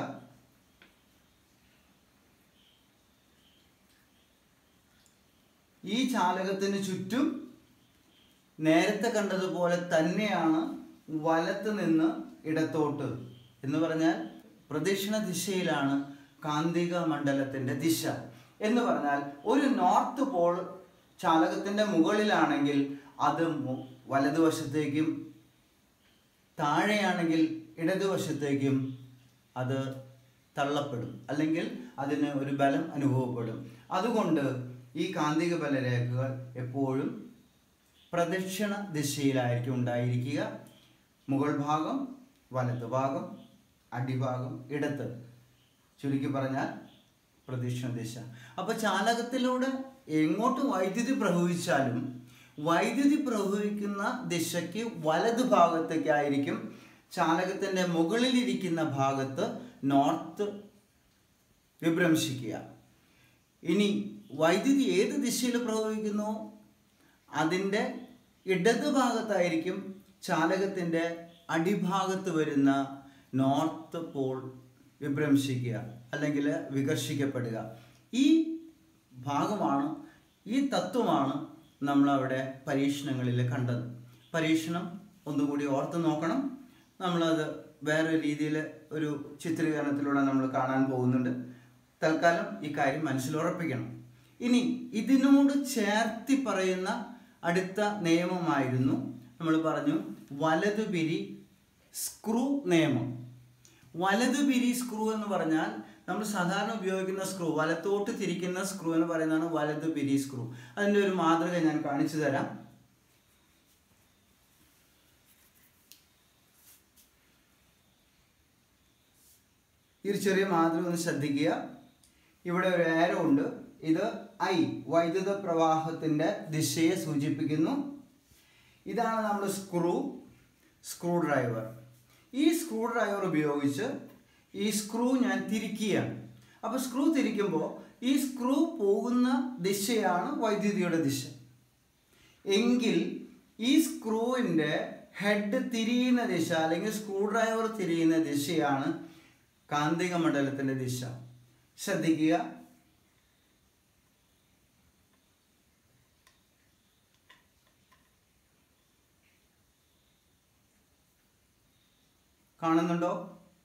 ഈ ചാലകത്തിന് ചുറ്റും നേരത്തെ കണ്ടതുപോലെ തന്നെയാണ് വലത്ത് നിന്ന് ഇടത്തോട്ട് എന്ന് പറഞ്ഞാൽ പ്രദക്ഷിണ ദിശയിലാണ് കാന്തിക മണ്ഡലത്തിൻ്റെ ദിശ എന്ന് പറഞ്ഞാൽ ഒരു നോർത്ത് പോൾ ചാലകത്തിൻ്റെ മുകളിലാണെങ്കിൽ അത് മു- വലതുവശത്തേക്കും താഴെയാണെങ്കിൽ ഇടതുവശത്തേക്കും അത് തള്ളപ്പെടും അല്ലെങ്കിൽ അതിന് ഒരു ബലം അനുഭവപ്പെടും അതുകൊണ്ട് ഈ കാന്തിക ബലരേഖകൾ എപ്പോഴും പ്രദക്ഷിണ ദിശയിലായിരിക്കും ഉണ്ടായിരിക്കുക മുകൾ ഭാഗം വലത് ഭാഗം അടിഭാഗം ഇടത്ത് ചുരുക്കി പറഞ്ഞാൽ പ്രദക്ഷിണ ദിശ അപ്പോൾ ചാലകത്തിലൂടെ എങ്ങോട്ട് വൈദ്യുതി പ്രവഹിച്ചാലും വൈദ്യുതി പ്രവഹിക്കുന്ന ദിശയ്ക്ക് വലത് ഭാഗത്തേക്കായിരിക്കും ചാലകത്തിൻ്റെ മുകളിലിരിക്കുന്ന ഭാഗത്ത് നോർത്ത് വിഭ്രംശിക്കുക ഇനി വൈദ്യുതി ഏത് ദിശയിൽ പ്രവഹിക്കുന്നു അതിൻ്റെ ഇടത് ഭാഗത്തായിരിക്കും ചാലകത്തിൻ്റെ അടിഭാഗത്ത് വരുന്ന നോർത്ത് പോൾ വിഭ്രംശിക്കുക അല്ലെങ്കിൽ വികർഷിക്കപ്പെടുക ഈ ഭാഗമാണ് ഈ തത്വമാണ് നമ്മളവിടെ പരീക്ഷണങ്ങളിൽ കണ്ടത് പരീക്ഷണം ഒന്നുകൂടി ഓർത്ത് നോക്കണം നമ്മളത് വേറെ രീതിയിൽ ഒരു ചിത്രീകരണത്തിലൂടെ നമ്മൾ കാണാൻ പോകുന്നുണ്ട് തൽക്കാലം ഈ കാര്യം മനസ്സിൽ ഉറപ്പിക്കണം ഇനി ഇതിനോട് ചേർത്തി പറയുന്ന അടുത്ത നിയമമായിരുന്നു നമ്മൾ പറഞ്ഞു വലതുപിരി സ്ക്രൂ നിയമം വലതുപിരി സ്ക്രൂ എന്ന് പറഞ്ഞാൽ നമ്മൾ സാധാരണ ഉപയോഗിക്കുന്ന സ്ക്രൂ വലത്തോട്ട് തിരിക്കുന്ന സ്ക്രൂ എന്ന് പറയുന്നതാണ് വലതുപിരി സ്ക്രൂ അതിൻ്റെ ഒരു മാതൃക ഞാൻ കാണിച്ചു തരാം ഈ ഒരു ചെറിയ മാതൃക ഒന്ന് ശ്രദ്ധിക്കുക ഇവിടെ ഒരു ഏരോ ഉണ്ട് ഇത് ഐ വൈദ്യുത പ്രവാഹത്തിൻ്റെ ദിശയെ സൂചിപ്പിക്കുന്നു ഇതാണ് നമ്മുടെ സ്ക്രൂ സ്ക്രൂ ഡ്രൈവർ ഈ സ്ക്രൂ ഡ്രൈവർ ഉപയോഗിച്ച് ഈ സ്ക്രൂ ഞാൻ തിരിക്കുകയാണ് അപ്പോൾ സ്ക്രൂ തിരിക്കുമ്പോൾ ഈ സ്ക്രൂ പോകുന്ന ദിശയാണ് വൈദ്യുതിയുടെ ദിശ എങ്കിൽ ഈ സ്ക്രൂവിൻ്റെ ഹെഡ് തിരിയുന്ന ദിശ അല്ലെങ്കിൽ സ്ക്രൂ ഡ്രൈവർ തിരിയുന്ന ദിശയാണ് കാന്തിക മണ്ഡലത്തിൻ്റെ ദിശ ശ്രദ്ധിക്കുക കാണുന്നുണ്ടോ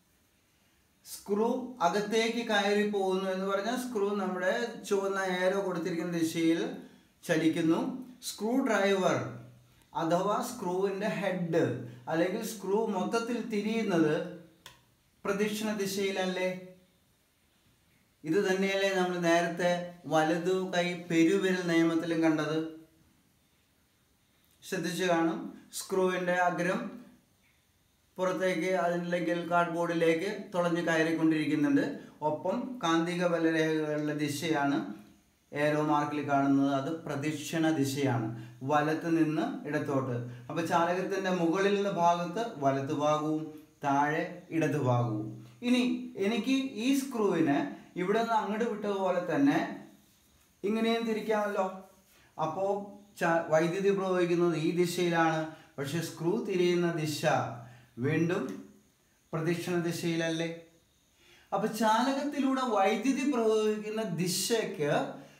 സ്ക്രൂ അകത്തേക്ക് കയറി പോകുന്നു എന്ന് പറഞ്ഞാൽ സ്ക്രൂ നമ്മുടെ ചുവന്ന ഏരോ കൊടുത്തിരിക്കുന്ന ദിശയിൽ ചലിക്കുന്നു സ്ക്രൂ ഡ്രൈവർ അഥവാ സ്ക്രൂവിൻ്റെ ഹെഡ് അല്ലെങ്കിൽ സ്ക്രൂ മൊത്തത്തിൽ തിരിയുന്നത് പ്രദക്ഷിണ ദിശയിലല്ലേ ഇത് തന്നെയല്ലേ നമ്മൾ നേരത്തെ വലതു കൈ പെരുവിരൽ നിയമത്തിലും കണ്ടത് ശ്രദ്ധിച്ചു കാണും സ്ക്രൂവിൻ്റെ അഗ്രം പുറത്തേക്ക് അതില്ലെങ്കിൽ കാർഡ്ബോർഡിലേക്ക് തുളഞ്ഞ് കയറിക്കൊണ്ടിരിക്കുന്നുണ്ട് ഒപ്പം കാന്തിക ബലരേഖകളുടെ ദിശയാണ് ഏരോ മാർക്കിൽ കാണുന്നത് അത് പ്രദക്ഷിണ ദിശയാണ് വലത്ത് നിന്ന് ഇടത്തോട്ട് അപ്പോൾ ചാലകത്തിൻ്റെ മുകളിലുള്ള ഭാഗത്ത് വലതു ഭാഗവും താഴെ ഇടതു ഭാഗവും ഇനി എനിക്ക് ഈ സ്ക്രൂവിനെ ഇവിടെ നിന്ന് അങ്ങോട്ട് വിട്ടതുപോലെ തന്നെ ഇങ്ങനെയും തിരിക്കാമല്ലോ അപ്പോൾ ച- വൈദ്യുതി പ്രവഹിക്കുന്നത് ഈ ദിശയിലാണ് പക്ഷെ സ്ക്രൂ തിരിയുന്ന ദിശ വീണ്ടും പ്രദക്ഷിണ ദിശയിലല്ലേ അപ്പൊ ചാലകത്തിലൂടെ വൈദ്യുതി പ്രവഹിക്കുന്ന ദിശയ്ക്ക്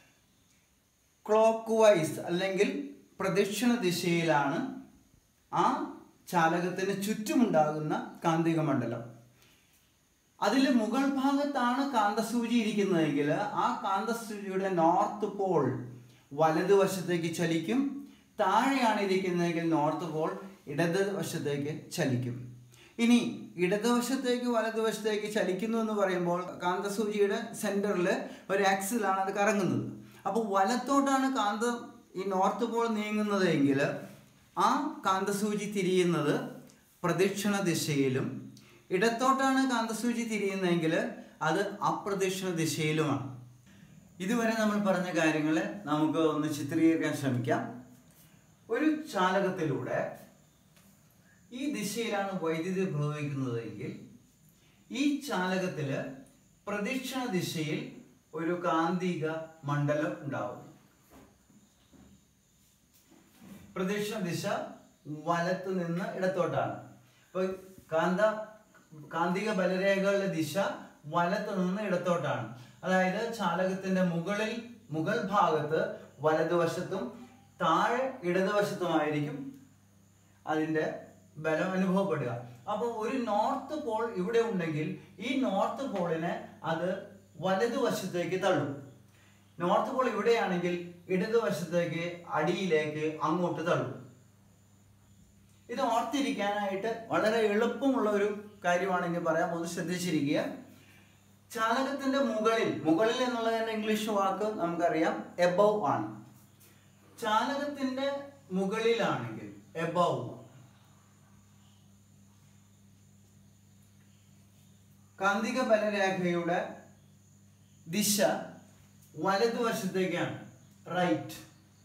ക്ലോക്ക് വൈസ് അല്ലെങ്കിൽ പ്രദക്ഷിണ ദിശയിലാണ് ആ ചാലകത്തിന് ചുറ്റുമുണ്ടാകുന്ന കാന്തിക മണ്ഡലം അതിൽ മുകൾ ഭാഗത്താണ് കാന്തസൂചി ഇരിക്കുന്നതെങ്കിൽ ആ കാന്തസൂചിയുടെ നോർത്ത് പോൾ വലതുവശത്തേക്ക് ചലിക്കും താഴെയാണ് ഇരിക്കുന്നതെങ്കിൽ നോർത്ത് പോൾ ഇടതുവശത്തേക്ക് ചലിക്കും ഇനി ഇടതുവശത്തേക്ക് വലതുവശത്തേക്ക് ചലിക്കുന്നു എന്ന് പറയുമ്പോൾ കാന്തസൂചിയുടെ സെൻറ്ററിൽ ഒരു ആക്സിലാണ് അത് കറങ്ങുന്നത് അപ്പോൾ വലത്തോട്ടാണ് കാന്ത ഈ നോർത്ത് പോൾ നീങ്ങുന്നത് എങ്കിൽ ആ കാന്തസൂചി തിരിയുന്നത് പ്രദക്ഷിണ ദിശയിലും ഇടത്തോട്ടാണ് കാന്തസൂചി തിരിയുന്നതെങ്കിൽ അത് അപ്രദക്ഷിണ ദിശയിലുമാണ് ഇതുവരെ നമ്മൾ പറഞ്ഞ കാര്യങ്ങളെ നമുക്ക് ഒന്ന് ചിത്രീകരിക്കാൻ ശ്രമിക്കാം ഒരു ചാലകത്തിലൂടെ ഈ ദിശയിലാണ് വൈദ്യുതി പ്രവഹിക്കുന്നതെങ്കിൽ ഈ ചാലകത്തില് പ്രദക്ഷിണ ദിശയിൽ ഒരു കാന്തിക മണ്ഡലം ഉണ്ടാവും പ്രദക്ഷിണ ദിശ വലത്ത് നിന്ന് ഇടത്തോട്ടാണ് അപ്പൊ കാന്ത കാന്തിക ബലരേഖകളുടെ ദിശ വലത്ത് നിന്ന് ഇടത്തോട്ടാണ് അതായത് ചാലകത്തിന്റെ മുകളിൽ മുകൾ ഭാഗത്ത് വലതുവശത്തും താഴെ ഇടതുവശത്തുമായിരിക്കും അതിന്റെ ബലം അനുഭവപ്പെടുക അപ്പോൾ ഒരു നോർത്ത് പോൾ ഇവിടെ ഉണ്ടെങ്കിൽ ഈ നോർത്ത് പോളിനെ അത് വലതുവശത്തേക്ക് തള്ളും നോർത്ത് പോൾ ഇവിടെയാണെങ്കിൽ ഇടതുവശത്തേക്ക് അടിയിലേക്ക് അങ്ങോട്ട് തള്ളും ഇത് ഓർത്തിരിക്കാനായിട്ട് വളരെ എളുപ്പമുള്ള ഒരു കാര്യമാണെങ്കിൽ പറയാം ഒന്ന് ശ്രദ്ധിച്ചിരിക്കുക ചാലകത്തിന്റെ മുകളിൽ മുകളിൽ എന്നുള്ളതിന്റെ ഇംഗ്ലീഷ് വാക്ക് നമുക്കറിയാം എബവ് ആണ് ചാലകത്തിന്റെ മുകളിലാണെങ്കിൽ എബവ് കാന്തിക ബലരേഖയുടെ ദിശ വലതുവശത്തേക്കാണ് റൈറ്റ്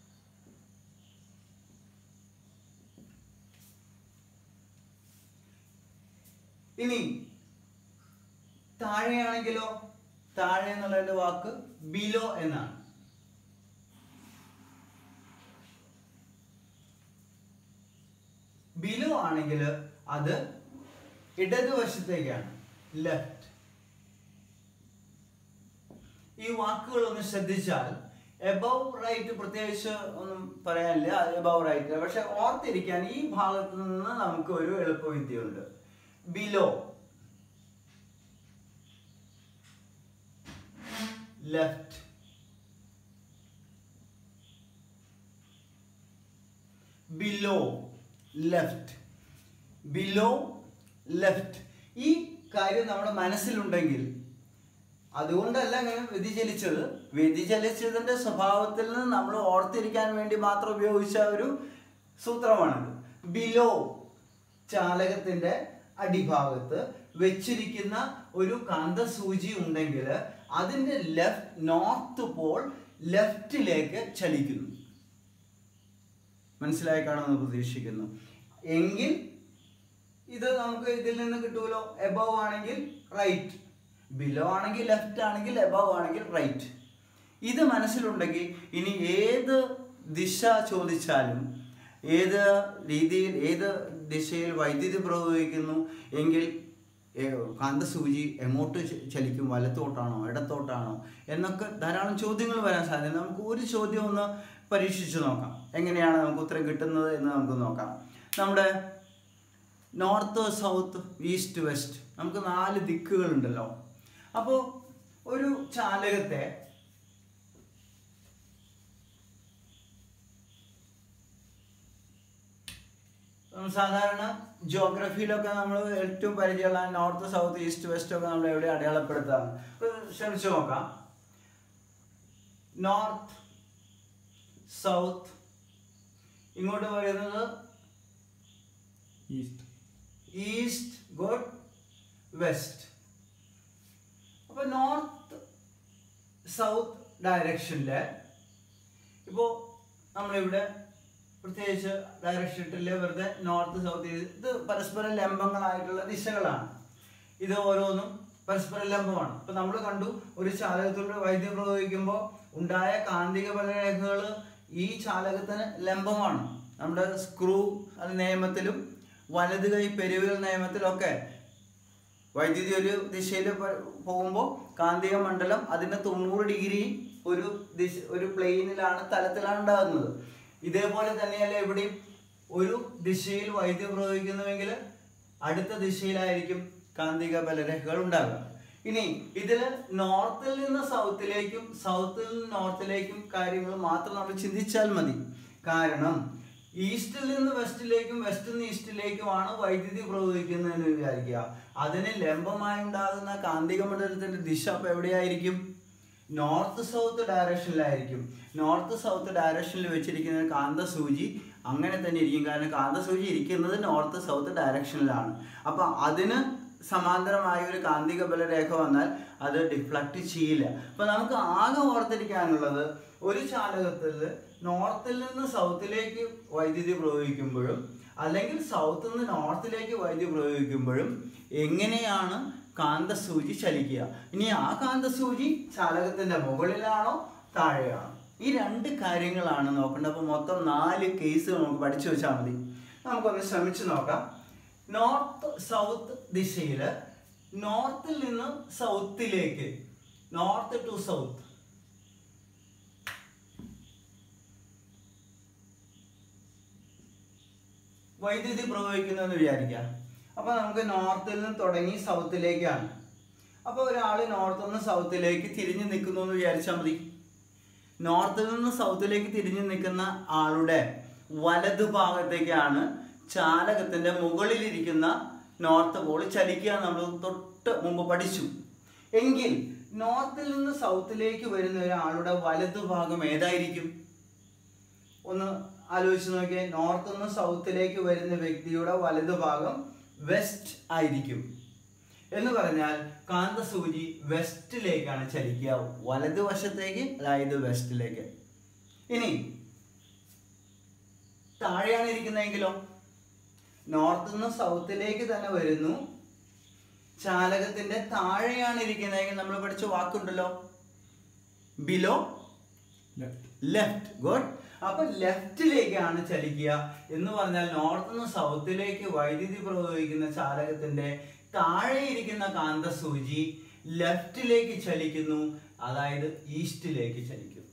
ഇനി താഴെയാണെങ്കിലോ താഴെ എന്നുള്ളതിന്റെ വാക്ക് ബിലോ എന്നാണ് ബിലോ ആണെങ്കിൽ അത് ഇടതുവശത്തേക്കാണ് ലെഫ്റ്റ് ഈ വാക്കുകൾ ഒന്ന് ശ്രദ്ധിച്ചാൽ എബവ് റൈറ്റ് പ്രത്യേകിച്ച് ഒന്നും പറയാനില്ല എബവ് റൈറ്റ് പക്ഷെ ഓർത്തിരിക്കാൻ ഈ ഭാഗത്ത് നിന്ന് നമുക്ക് ഒരു എളുപ്പവിദ്യയുണ്ട് below left below left below left ഈ കാര്യം നമ്മുടെ മനസ്സിലുണ്ടെങ്കിൽ അതുകൊണ്ടല്ല അങ്ങനെ വ്യതിചലിച്ചത് വ്യതിചലിച്ചതിന്റെ സ്വഭാവത്തിൽ നിന്ന് നമ്മൾ ഓർത്തിരിക്കാൻ വേണ്ടി മാത്രം ഉപയോഗിച്ച ഒരു സൂത്രമാണിത് ബിലോ ചാലകത്തിന്റെ അടിഭാഗത്ത് വെച്ചിരിക്കുന്ന ഒരു കാന്തസൂചി ഉണ്ടെങ്കിൽ അതിന്റെ ലെഫ്റ്റ് നോർത്ത് പോൾ ലെഫ്റ്റിലേക്ക് ചലിക്കുന്നു മനസ്സിലായി കാണുമെന്ന് പ്രതീക്ഷിക്കുന്നു എങ്കിൽ ഇത് നമുക്ക് ഇതിൽ നിന്ന് കിട്ടുമല്ലോ എബവ് ആണെങ്കിൽ റൈറ്റ് ബിലോ ആണെങ്കിൽ ലെഫ്റ്റ് ആണെങ്കിൽ എബവ് ആണെങ്കിൽ റൈറ്റ് ഇത് മനസ്സിലുണ്ടെങ്കിൽ ഇനി ഏത് ദിശ ചോദിച്ചാലും ഏത് രീതിയിൽ ഏത് ദിശയിൽ വൈദ്യുതി പ്രയോഗിക്കുന്നു എങ്കിൽ ഏ- കാന്തസൂചി എങ്ങോട്ട് ച- ചലിക്കും വലത്തോട്ടാണോ ഇടത്തോട്ടാണോ എന്നൊക്കെ ധാരാളം ചോദ്യങ്ങൾ വരാൻ സാധ്യത നമുക്ക് ഒരു ചോദ്യം ഒന്ന് പരീക്ഷിച്ച് നോക്കാം എങ്ങനെയാണ് നമുക്ക് ഉത്തരം കിട്ടുന്നത് എന്ന് നമുക്ക് നോക്കാം നമ്മുടെ നോർത്ത് സൗത്ത് ഈസ്റ്റ് വെസ്റ്റ് നമുക്ക് നാല് ദിക്കുകളുണ്ടല്ലോ അപ്പോൾ ഒരു ചാലകത്തെ ഉം, സാധാരണ ജോഗ്രഫിയിലൊക്കെ നമ്മൾ ഏറ്റവും പരിചയമുള്ള നോർത്ത് സൗത്ത് ഈസ്റ്റ് വെസ്റ്റ് ഒക്കെ നമ്മൾ എവിടെ അടയാളപ്പെടുത്താണ് അപ്പൊ ശ്രമിച്ചു നോക്കാം നോർത്ത് സൗത്ത് ഇങ്ങോട്ട് പറയുന്നത് ഈസ്റ്റ് ഈസ്റ്റ് ഗുഡ് വെസ്റ്റ് അപ്പൊ നോർത്ത് സൗത്ത് ഡയറക്ഷനില് ഇപ്പോൾ നമ്മളിവിടെ പ്രത്യേകിച്ച് ഡയറക്ഷൻ ഇട്ടില്ല വെറുതെ നോർത്ത് സൗത്ത് ഇത് പരസ്പരം ലംബങ്ങളായിട്ടുള്ള ദിശകളാണ് ഇത് ഓരോന്നും പരസ്പരം ലംബമാണ് ഇപ്പൊ നമ്മൾ കണ്ടു ഒരു ചാലകത്തിലൂടെ വൈദ്യുതി പ്രയോഗിക്കുമ്പോൾ ഉണ്ടായ കാന്തിക ബലരേഖകൾ ഈ ചാലകത്തിന് ലംബമാണ് നമ്മുടെ സ്ക്രൂ അത് നിയമത്തിലും വലത് കൈ പെരുവിരൽ നിയമത്തിലൊക്കെ വൈദ്യുതി ഒരു ദിശയിൽ പോകുമ്പോൾ കാന്തിക മണ്ഡലം അതിന് തൊണ്ണൂറ് ഡിഗ്രി ഒരു ദിശ ഒരു പ്ലെയിനിലാണ് തലത്തിലാണ് ഉണ്ടാകുന്നത് ഇതേപോലെ തന്നെയല്ലേ ഇവിടെയും ഒരു ദിശയിൽ വൈദ്യുതി പ്രയോഗിക്കുന്നുവെങ്കിൽ അടുത്ത ദിശയിലായിരിക്കും കാന്തിക ബലരേഖകൾ ഉണ്ടാകുക ഇനി ഇതില് നോർത്തിൽ നിന്ന് സൗത്തിലേക്കും സൗത്തിൽ നിന്ന് നോർത്തിലേക്കും കാര്യങ്ങൾ മാത്രം നമ്മൾ ചിന്തിച്ചാൽ മതി കാരണം ഈസ്റ്റിൽ നിന്ന് വെസ്റ്റിലേക്കും വെസ്റ്റിൽ നിന്ന് ഈസ്റ്റിലേക്കുമാണ് വൈദ്യുതി പ്രവഹിക്കുന്നതെന്ന് വിചാരിക്കുക അതിന് ലംബമായി ഉണ്ടാകുന്ന കാന്തിക മണ്ഡലത്തിന്റെ ദിശ അപ്പൊ എവിടെയായിരിക്കും നോർത്ത് സൗത്ത് ഡയറക്ഷനിലായിരിക്കും നോർത്ത് സൗത്ത് ഡയറക്ഷനിൽ വെച്ചിരിക്കുന്ന കാന്തസൂചി അങ്ങനെ തന്നെ ഇരിക്കും കാരണം കാന്തസൂചി ഇരിക്കുന്നത് നോർത്ത് സൗത്ത് ഡയറക്ഷനിലാണ് അപ്പൊ അതിന് സമാന്തരമായ ഒരു കാന്തിക ബലരേഖ വന്നാൽ അത് ഡിഫ്ലക്റ്റ് ചെയ്യില്ല അപ്പൊ നമുക്ക് ആകെ ഓർത്തിരിക്കാനുള്ളത് ഒരു ചാലകത്തിൽ നോർത്തിൽ നിന്ന് സൗത്തിലേക്ക് വൈദ്യുതി പ്രവഹിക്കുമ്പോഴും അല്ലെങ്കിൽ സൗത്തിൽ നിന്ന് നോർത്തിലേക്ക് വൈദ്യുതി പ്രയോഗിക്കുമ്പോഴും എങ്ങനെയാണ് കാന്തസൂചി ചലിക്കുക ഇനി ആ കാന്തസൂചി ചാലകത്തിന്റെ മുകളിലാണോ താഴെയാണോ ഈ രണ്ട് കാര്യങ്ങളാണ് നോക്കേണ്ടത് അപ്പോൾ മൊത്തം നാല് കേസ് നമുക്ക് പഠിച്ചു വെച്ചാൽ മതി നമുക്കൊന്ന് ശ്രമിച്ചു നോക്കാം നോർത്ത് സൗത്ത് ദിശയിൽ നോർത്തിൽ നിന്ന് സൗത്തിലേക്ക് നോർത്ത് ടു സൗത്ത് വൈദ്യുതി പ്രവഹിക്കുന്നതെന്ന് വിചാരിക്കാം അപ്പൊ നമുക്ക് നോർത്തിൽ നിന്ന് തുടങ്ങി സൗത്തിലേക്കാണ് അപ്പൊ ഒരാൾ നോർത്തിൽ നിന്ന് സൗത്തിലേക്ക് തിരിഞ്ഞു നിൽക്കുന്നു എന്ന് വിചാരിച്ചാൽ മതി നോർത്തിൽ നിന്ന് സൗത്തിലേക്ക് തിരിഞ്ഞു നിൽക്കുന്ന ആളുടെ വലതു ഭാഗത്തേക്കാണ് ചാലകത്തിന്റെ മുകളിലിരിക്കുന്ന നോർത്ത് പോൾ ചലിക്കുക നമ്മൾ തൊട്ട് മുമ്പ് പഠിച്ചു എങ്കിൽ നോർത്തിൽ നിന്ന് സൗത്തിലേക്ക് വരുന്ന ഒരാളുടെ വലതു ഭാഗം ഏതായിരിക്കും ഒന്ന് ആലോചിച്ച് നോക്കിയേ നോർത്ത് നിന്ന് സൗത്തിലേക്ക് വരുന്ന വ്യക്തിയുടെ വലതു ഭാഗം വെസ്റ്റ് ആയിരിക്കും എന്ന് പറഞ്ഞാൽ കാന്തസൂചി വെസ്റ്റിലേക്കാണ് ചലിക്കുക വലതുവശത്തേക്ക് അതായത് വെസ്റ്റിലേക്ക് ഇനി താഴെയാണ് ഇരിക്കുന്നതെങ്കിലോ നോർത്ത് നിന്ന് സൗത്തിലേക്ക് തന്നെ വരുന്നു ചാലകത്തിന്റെ താഴെയാണ് ഇരിക്കുന്നതെങ്കിൽ നമ്മൾ പഠിച്ച വാക്കുണ്ടല്ലോ ബിലോ ലെഫ്റ്റ് ഗുഡ് അപ്പൊ ലെഫ്റ്റിലേക്കാണ് ചലിക്കുക എന്ന് പറഞ്ഞാൽ നോർത്ത് നിന്ന് സൗത്തിലേക്ക് വൈദ്യുതി പ്രവഹിക്കുന്ന ചാലകത്തിന്റെ താഴെ ഇരിക്കുന്ന കാന്തസൂചി ലെഫ്റ്റിലേക്ക് ചലിക്കുന്നു അതായത് ഈസ്റ്റിലേക്ക് ചലിക്കും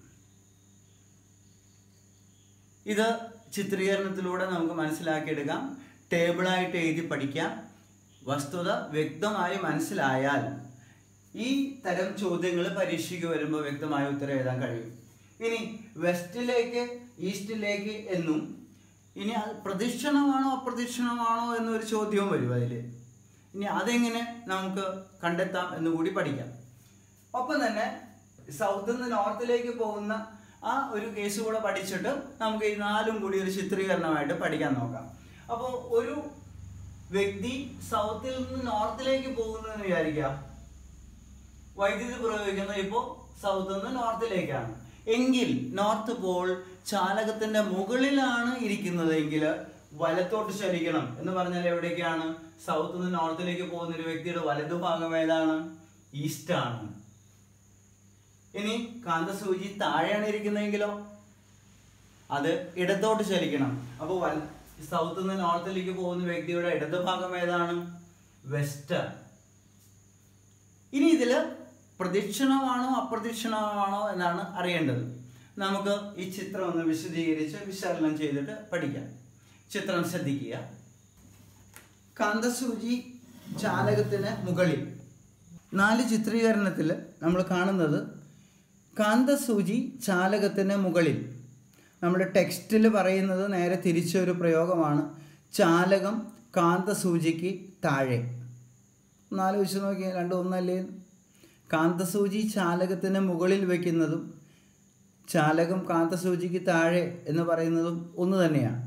ഇത് ചിത്രീകരണത്തിലൂടെ നമുക്ക് മനസ്സിലാക്കിയെടുക്കാം ടേബിളായിട്ട് എഴുതി പഠിക്കാം വസ്തുത വ്യക്തമായി മനസ്സിലായാൽ ഈ തരം ചോദ്യങ്ങൾ പരീക്ഷയ്ക്ക് വരുമ്പോൾ വ്യക്തമായ ഉത്തരം എഴുതാൻ കഴിയും ഇനി വെസ്റ്റിലേക്ക് ഈസ്റ്റിലേക്ക് എന്നും ഇനി അത് പ്രദക്ഷിണമാണോ അപ്രദക്ഷിണമാണോ എന്നൊരു ചോദ്യവും വരും അതിൽ ഇനി അതെങ്ങനെ നമുക്ക് കണ്ടെത്താം എന്ന് കൂടി പഠിക്കാം ഒപ്പം തന്നെ സൗത്തിൽ നിന്ന് നോർത്തിലേക്ക് പോകുന്ന ആ ഒരു കേസ് കൂടെ പഠിച്ചിട്ട് നമുക്ക് ഈ നാലും കൂടി ഒരു ചിത്രീകരണമായിട്ട് പഠിക്കാൻ നോക്കാം അപ്പോൾ ഒരു വ്യക്തി സൗത്തിൽ നിന്ന് നോർത്തിലേക്ക് പോകുന്നു എന്ന് വിചാരിക്കാം വൈദ്യുതി പ്രയോഗിക്കുന്നത് ഇപ്പോൾ സൗത്തിൽ നിന്ന് നോർത്തിലേക്കാണ് എങ്കിൽ നോർത്ത് പോൾ ചാലകത്തിന്റെ മുകളിലാണ് ഇരിക്കുന്നതെങ്കിൽ വലത്തോട്ട് ചലിക്കണം എന്ന് പറഞ്ഞാൽ എവിടേക്കാണ് സൗത്ത് നിന്ന് നോർത്തിലേക്ക് പോകുന്ന ഒരു വ്യക്തിയുടെ വലതുഭാഗം ഏതാണ് ഈസ്റ്റ് ആണ് ഇനി കാന്തസൂചി താഴെയാണ് ഇരിക്കുന്നതെങ്കിലോ അത് ഇടത്തോട്ട് ചലിക്കണം അപ്പോൾ വല സൗത്ത് നിന്ന് നോർത്തിലേക്ക് പോകുന്ന വ്യക്തിയുടെ ഇടതുഭാഗം ഏതാണ് വെസ്റ്റ് ഇനി ഇതിൽ പ്രദക്ഷിണമാണോ അപ്രദക്ഷിണമാണോ എന്നാണ് അറിയേണ്ടത് നമുക്ക് ഈ ചിത്രം ഒന്ന് വിശദീകരിച്ച് വിശകലനം ചെയ്തിട്ട് പഠിക്കാം ചിത്രം ശ്രദ്ധിക്കുക കാന്തസൂചി ചാലകത്തിന് മുകളിൽ നാല് ചിത്രീകരണത്തിൽ നമ്മൾ കാണുന്നത് കാന്തസൂചി ചാലകത്തിന് മുകളിൽ നമ്മുടെ ടെക്സ്റ്റിൽ പറയുന്നത് നേരെ തിരിച്ച ഒരു പ്രയോഗമാണ് ചാലകം കാന്തസൂചിക്ക് താഴെ ഒന്ന് ആലോചിച്ച് നോക്കിയാൽ രണ്ടും ഒന്നല്ലേ കാന്തസൂചി ചാലകത്തിന് മുകളിൽ വയ്ക്കുന്നതും ചാലകം കാന്തസൂചിക്ക് താഴെ എന്ന് പറയുന്നതും ഒന്ന് തന്നെയാണ്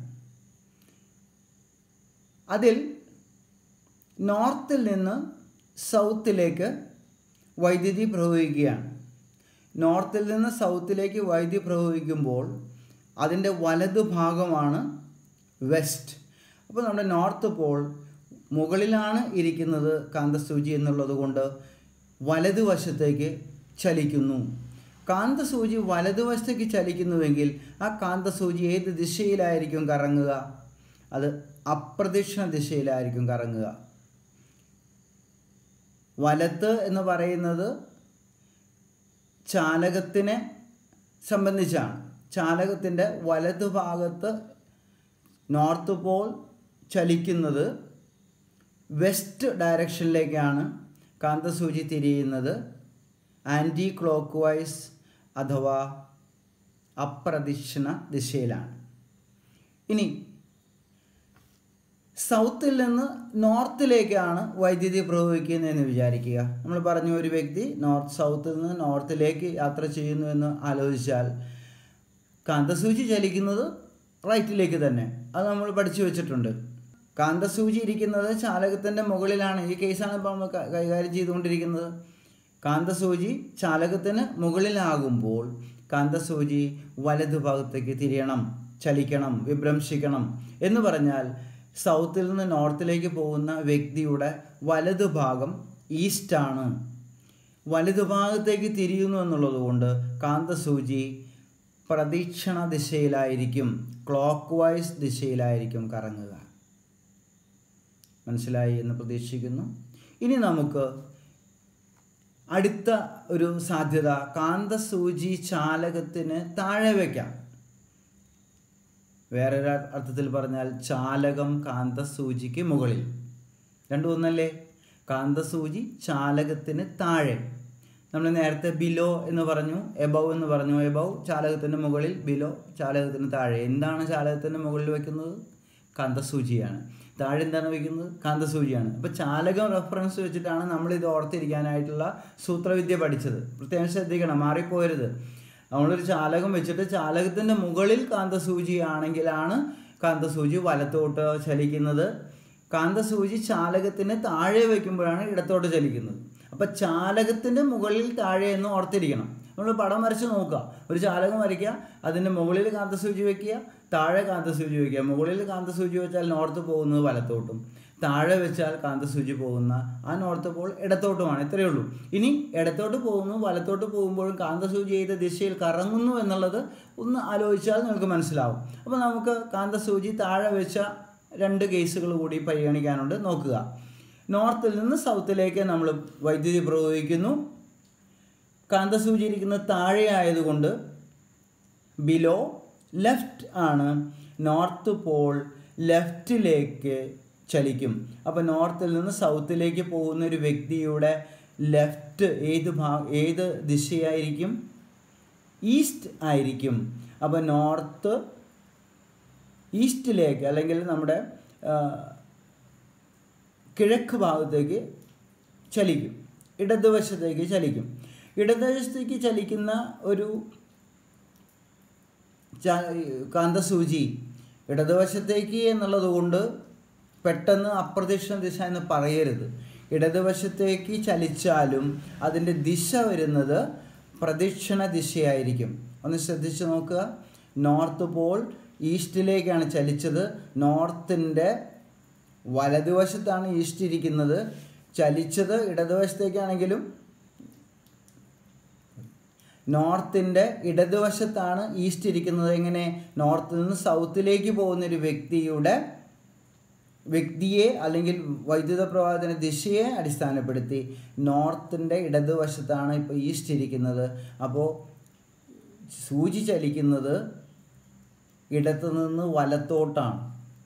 അതിൽ നോർത്തിൽ നിന്ന് സൗത്തിലേക്ക് വൈദ്യുതി പ്രവഹിക്കുകയാണ് നോർത്തിൽ നിന്ന് സൗത്തിലേക്ക് വൈദ്യുതി പ്രവഹിക്കുമ്പോൾ അതിൻ്റെ വലതു ഭാഗമാണ് വെസ്റ്റ് അപ്പോൾ നമ്മുടെ നോർത്ത് പോൾ മുകളിലാണ് ഇരിക്കുന്നത് കാന്തസൂചി എന്നുള്ളത് കൊണ്ട് വലതുവശത്തേക്ക് ചലിക്കുന്നു കാന്തസൂചി വലതുവശത്തേക്ക് ചലിക്കുന്നുവെങ്കിൽ ആ കാന്തസൂചി ഏത് ദിശയിലായിരിക്കും കറങ്ങുക അത് അപ്രദക്ഷിണ ദിശയിലായിരിക്കും കറങ്ങുക വലത്ത് എന്ന് പറയുന്നത് ചാലകത്തിനെ സംബന്ധിച്ചാണ് ചാലകത്തിൻ്റെ വലതുഭാഗത്ത് നോർത്ത് പോൾ ചലിക്കുന്നത് വെസ്റ്റ് ഡയറക്ഷനിലേക്കാണ് കാന്തസൂചി തിരിയുന്നത് ആൻറ്റി ക്ലോക്ക് വൈസ് അഥവാ അപ്രദക്ഷിണ ദിശയിലാണ് ഇനി സൗത്തിൽ നിന്ന് നോർത്തിലേക്കാണ് വൈദ്യുതി പ്രവഹിക്കുന്നതെന്ന് വിചാരിക്കുക നമ്മൾ പറഞ്ഞു ഒരു വ്യക്തി നോർത്ത് സൗത്തിൽ നിന്ന് നോർത്തിലേക്ക് യാത്ര ചെയ്യുന്നു എന്ന് ആലോചിച്ചാൽ കാന്തസൂചി ചലിക്കുന്നത് റൈറ്റിലേക്ക് തന്നെ അത് നമ്മൾ പഠിച്ചു വെച്ചിട്ടുണ്ട് കാന്തസൂചി ഇരിക്കുന്നത് ചാലകത്തിൻ്റെ മുകളിലാണ് ഈ കേസാണ് ഇപ്പോൾ നമ്മൾ ക- കൈകാര്യം ചെയ്തുകൊണ്ടിരിക്കുന്നത് കാന്തസൂചി ചാലകത്തിന് മുകളിലാകുമ്പോൾ കാന്തസൂചി വലതുഭാഗത്തേക്ക് തിരിയണം ചലിക്കണം വിഭ്രംശിക്കണം എന്ന് പറഞ്ഞാൽ സൗത്തിൽ നിന്ന് നോർത്തിലേക്ക് പോകുന്ന വ്യക്തിയുടെ വലതുഭാഗം ഈസ്റ്റാണ് വലതുഭാഗത്തേക്ക് തിരിയുന്നു എന്നുള്ളത് കൊണ്ട് കാന്തസൂചി പ്രദക്ഷിണ ദിശയിലായിരിക്കും ക്ലോക്ക് വൈസ് ദിശയിലായിരിക്കും കറങ്ങുക മനസ്സിലായി എന്ന് പ്രതീക്ഷിക്കുന്നു ഇനി നമുക്ക് അടുത്ത ഒരു സാധ്യത കാന്തസൂചി ചാലകത്തിന് താഴെ വയ്ക്കാം വേറൊരു അർത്ഥത്തിൽ പറഞ്ഞാൽ ചാലകം കാന്തസൂചിക്ക് മുകളിൽ രണ്ടും ഒന്നല്ലേ കാന്തസൂചി ചാലകത്തിന് താഴെ നമ്മൾ നേരത്തെ ബിലോ എന്ന് പറഞ്ഞു എബവ് എന്ന് പറഞ്ഞു എബവ് ചാലകത്തിൻ്റെ മുകളിൽ ബിലോ ചാലകത്തിന് താഴെ എന്താണ് ചാലകത്തിൻ്റെ മുകളിൽ വയ്ക്കുന്നത് കാന്തസൂചിയാണ് താഴെ എന്താണ് വയ്ക്കുന്നത് കാന്തസൂചിയാണ് അപ്പോൾ ചാലകം റെഫറൻസ് വെച്ചിട്ടാണ് നമ്മൾ ഇത് ഓർത്തിരിക്കാനായിട്ടുള്ള സൂത്രവിദ്യ പഠിച്ചത് പ്രത്യേകം ശ്രദ്ധിക്കണം മാറിപ്പോരുത് നമ്മളൊരു ചാലകം വെച്ചിട്ട് ചാലകത്തിൻ്റെ മുകളിൽ കാന്തസൂചി ആണെങ്കിലാണ് കാന്തസൂചി വലത്തോട്ട് ചലിക്കുന്നത് കാന്തസൂചി ചാലകത്തിന് താഴെ വയ്ക്കുമ്പോഴാണ് ഇടത്തോട്ട് ചലിക്കുന്നത് അപ്പം ചാലകത്തിൻ്റെ മുകളിൽ താഴെ എന്ന് ഓർത്തിരിക്കണം നമ്മൾ പടം വരച്ച് നോക്കുക ഒരു ചാലകം വരയ്ക്കുക അതിൻ്റെ മുകളിൽ കാന്തസൂചി വയ്ക്കുക താഴെ കാന്തസൂചി വയ്ക്കുക മുകളിൽ കാന്തസൂചി വെച്ചാൽ നോർത്ത് പോകുന്നത് വലത്തോട്ടും താഴെ വെച്ചാൽ കാന്തസൂചി പോകുന്ന ആ നോർത്ത് പോൾ ഇടത്തോട്ടുമാണ് ഇത്രയേ ഉള്ളൂ ഇനി ഇടത്തോട്ട് പോകുന്നു വലത്തോട്ട് പോകുമ്പോഴും കാന്തസൂചി ഏത് ദിശയിൽ കറങ്ങുന്നു എന്നുള്ളത് ഒന്ന് ആലോചിച്ചാൽ നിങ്ങൾക്ക് മനസ്സിലാവും അപ്പോൾ നമുക്ക് കാന്തസൂചി താഴെ വെച്ച രണ്ട് കേസുകൾ കൂടി പരിഗണിക്കാനുണ്ട് നോക്കുക നോർത്തിൽ നിന്ന് സൗത്തിലേക്ക് നമ്മൾ വൈദ്യുതി പ്രയോഗിക്കുന്നു കാന്തസൂചി ഇരിക്കുന്നത് താഴെ ആയതുകൊണ്ട് ബിലോ ലെഫ്റ്റ് ആണ് നോർത്ത് പോൾ ലെഫ്റ്റിലേക്ക് ചലിക്കും അപ്പോൾ നോർത്തിൽ നിന്ന് സൗത്തിലേക്ക് പോകുന്ന ഒരു വ്യക്തിയുടെ ലെഫ്റ്റ് ഏത് ഭാ ഏത് ദിശയായിരിക്കും ഈസ്റ്റ് ആയിരിക്കും അപ്പോൾ നോർത്ത് ഈസ്റ്റിലേക്ക് അല്ലെങ്കിൽ നമ്മുടെ ആ, കിഴക്ക് ഭാഗത്തേക്ക് ചലിക്കും ഇടതുവശത്തേക്ക് ചലിക്കും ഇടതുവശത്തേക്ക് ചലിക്കുന്ന ഒരു ച- കാന്തസൂചി ഇടതുവശത്തേക്ക് എന്നുള്ളത് കൊണ്ട് പെട്ടെന്ന് അപ്രദക്ഷിണ ദിശ എന്ന് പറയരുത് ഇടതുവശത്തേക്ക് ചലിച്ചാലും അതിൻ്റെ ദിശ വരുന്നത് പ്രദക്ഷിണ ദിശയായിരിക്കും ഒന്ന് ശ്രദ്ധിച്ച് നോക്കുക നോർത്ത് പോൾ ഈസ്റ്റിലേക്കാണ് ചലിച്ചത് നോർത്തിൻ്റെ വലതുവശത്താണ് ഈസ്റ്റ് ഇരിക്കുന്നത് ചലിച്ചത് ഇടതുവശത്തേക്കാണെങ്കിലും നോർത്തിൻ്റെ ഇടതുവശത്താണ് ഈസ്റ്റ് ഇരിക്കുന്നത് എങ്ങനെ നോർത്തിൽ നിന്ന് സൗത്തിലേക്ക് പോകുന്ന ഒരു വ്യക്തിയുടെ വ്യക്തിയെ അല്ലെങ്കിൽ വൈദ്യുത പ്രവാഹത്തിൻ്റെ ദിശയെ അടിസ്ഥാനപ്പെടുത്തി നോർത്തിൻ്റെ ഇടതുവശത്താണ് ഇപ്പോൾ ഈസ്റ്റ് ഇരിക്കുന്നത് അപ്പോൾ സൂചി ചലിക്കുന്നത് ഇടത്തു നിന്ന് വലത്തോട്ടാണ്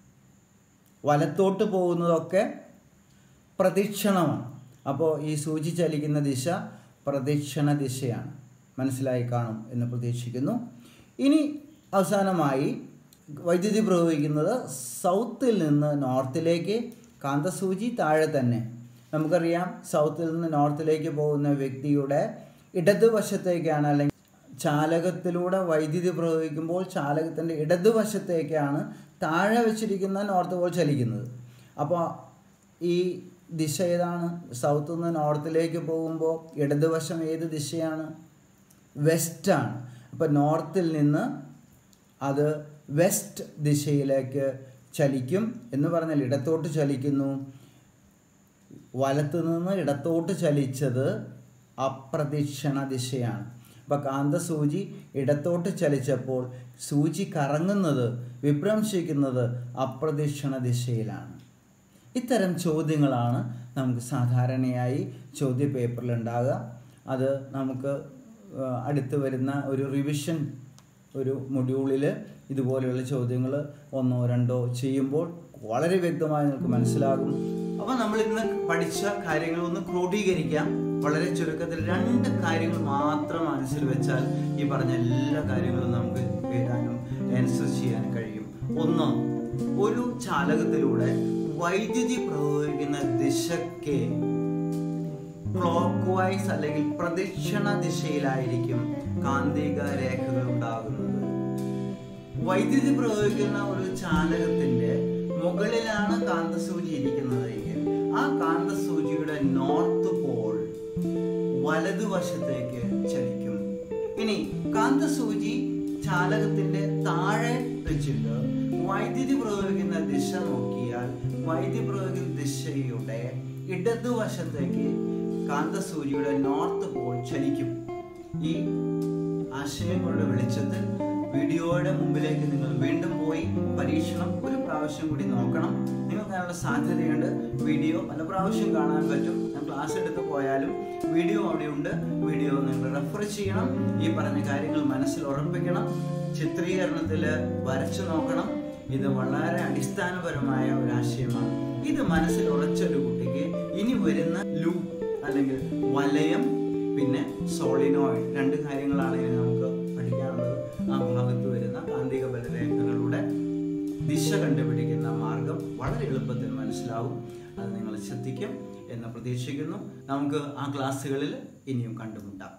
വലത്തോട്ട് പോകുന്നതൊക്കെ പ്രദക്ഷിണമാണ് അപ്പോൾ ഈ സൂചി ചലിക്കുന്ന ദിശ പ്രദക്ഷിണ ദിശയാണ് മനസ്സിലായി കാണും എന്ന് പ്രതീക്ഷിക്കുന്നു ഇനി അവസാനമായി വൈദ്യുതി പ്രയോഗിക്കുന്നത് സൗത്തിൽ നിന്ന് നോർത്തിലേക്ക് കാന്തസൂചി താഴെ തന്നെ നമുക്കറിയാം സൗത്തിൽ നിന്ന് നോർത്തിലേക്ക് പോകുന്ന വ്യക്തിയുടെ ഇടതുവശത്തേക്കാണ് അല്ലെങ്കിൽ ചാലകത്തിലൂടെ വൈദ്യുതി പ്രയോഗിക്കുമ്പോൾ ചാലകത്തിൻ്റെ ഇടതുവശത്തേക്കാണ് താഴെ വെച്ചിരിക്കുന്ന നോർത്ത് പോൾ ചലിക്കുന്നത് അപ്പോൾ ഈ ദിശ ഏതാണ് സൗത്ത് നിന്ന് നോർത്തിലേക്ക് പോകുമ്പോൾ ഇടതുവശം ഏത് ദിശയാണ് വെസ്റ്റാണ് അപ്പോൾ നോർത്തിൽ നിന്ന് അത് വെസ്റ്റ് ദിശയിലേക്ക് ചലിക്കും എന്ന് പറഞ്ഞാൽ ഇടത്തോട്ട് ചലിക്കുന്നു വലത്തു നിന്ന് ഇടത്തോട്ട് ചലിച്ചത് അപ്രദക്ഷിണ ദിശയാണ് അപ്പോൾ കാന്തസൂചി ഇടത്തോട്ട് ചലിച്ചപ്പോൾ സൂചി കറങ്ങുന്നത് വിഭ്രംശിക്കുന്നത് അപ്രദക്ഷിണ ദിശയിലാണ് ഇത്തരം ചോദ്യങ്ങളാണ് നമുക്ക് സാധാരണയായി ചോദ്യ പേപ്പറിൽ ഉണ്ടാകുക അത് നമുക്ക് ആ, അടുത്ത് വരുന്ന ഒരു റിവിഷൻ ഒരു മൊഡ്യൂളിൽ ഇതുപോലെയുള്ള ചോദ്യങ്ങൾ ഒന്നോ രണ്ടോ ചെയ്യുമ്പോൾ വളരെ വ്യക്തമായി നിങ്ങൾക്ക് മനസ്സിലാകും അപ്പോൾ നമ്മൾ ഇന്ന് പഠിച്ച കാര്യങ്ങൾ ഒന്ന് ക്രോഡീകരിക്കാം വളരെ ചുരുക്കത്തിൽ രണ്ട് കാര്യങ്ങൾ മാത്രം മനസ്സിൽ വെച്ചാൽ ഈ പറഞ്ഞ എല്ലാ കാര്യങ്ങളും നമുക്ക് എഴുതാനും ആൻസർ ചെയ്യാനും കഴിയും ഒന്ന് ഒരു ചാലകത്തിലൂടെ വൈദ്യുതി പ്രയോഗിക്കുന്ന ദിശയ്ക്ക് ക്ലോക്ക് വൈസ് അല്ലെങ്കിൽ പ്രദക്ഷിണ ദിശയിലായിരിക്കും കാന്തിക രേഖകൾ ഉണ്ടാകുന്നത് വൈദ്യുതി പ്രയോഗിക്കുന്ന ഒരു ചാലകത്തിന്റെ മുകളിലാണ് കാന്തസൂചി ഇരിക്കുന്നത് എങ്കിൽ ആ കാന്തസൂചിയുടെ നോർത്ത് പോൾ വലതുവശത്തേക്ക് ചലിക്കും ഇനി കാന്തസൂചി ചാലകത്തിന്റെ താഴെ വെച്ചിട്ട് വൈദ്യുതി പ്രയോഗിക്കുന്ന ദിശ നോക്കിയാൽ വൈദ്യുതി പ്രയോഗിക്കുന്ന ദിശയുടെ ഇടതുവശത്തേക്ക് കാന്തസൂര്യയുടെ നോർത്ത് പോൾ ചലിക്കും ഈ ആശയങ്ങളുടെ വെളിച്ചത്തിൽ വീഡിയോയുടെ മുമ്പിലേക്ക് നിങ്ങൾ വീണ്ടും പോയി പരീക്ഷണം ഒരു പ്രാവശ്യം കൂടി നോക്കണം നിങ്ങൾക്ക് അതിനുള്ള സാധ്യതയുണ്ട് വീഡിയോ പല പ്രാവശ്യം കാണാൻ പറ്റും ഞാൻ ക്ലാസ് എടുത്ത് പോയാലും വീഡിയോ അവിടെ ഉണ്ട് വീഡിയോ നിങ്ങൾ റെഫർ ചെയ്യണം ഈ പറഞ്ഞ കാര്യങ്ങൾ മനസ്സിൽ ഉറപ്പിക്കണം ചിത്രീകരണത്തിൽ വരച്ചു നോക്കണം ഇത് വളരെ അടിസ്ഥാനപരമായ ഒരു ആശയമാണ് ഇത് മനസ്സിൽ ഉറച്ചൊരു കുട്ടിക്ക് ഇനി വരുന്ന ലൂപ്പ് അല്ലെങ്കിൽ വലയം പിന്നെ സോളിനോയിഡ് രണ്ട് കാര്യങ്ങളാണ് ഇനി നമുക്ക് പഠിക്കാനുള്ളത് ആ ഭാഗത്ത് വരുന്ന കാന്തിക ബലരേഖകളുടെ ദിശ കണ്ടുപിടിക്കുന്ന മാർഗം വളരെ എളുപ്പത്തിൽ മനസ്സിലാവും അത് നിങ്ങൾ ശ്രദ്ധിക്കും എന്ന് പ്രതീക്ഷിക്കുന്നു നമുക്ക് ആ ക്ലാസ്സുകളിൽ ഇനിയും കണ്ടുമുട്ടാം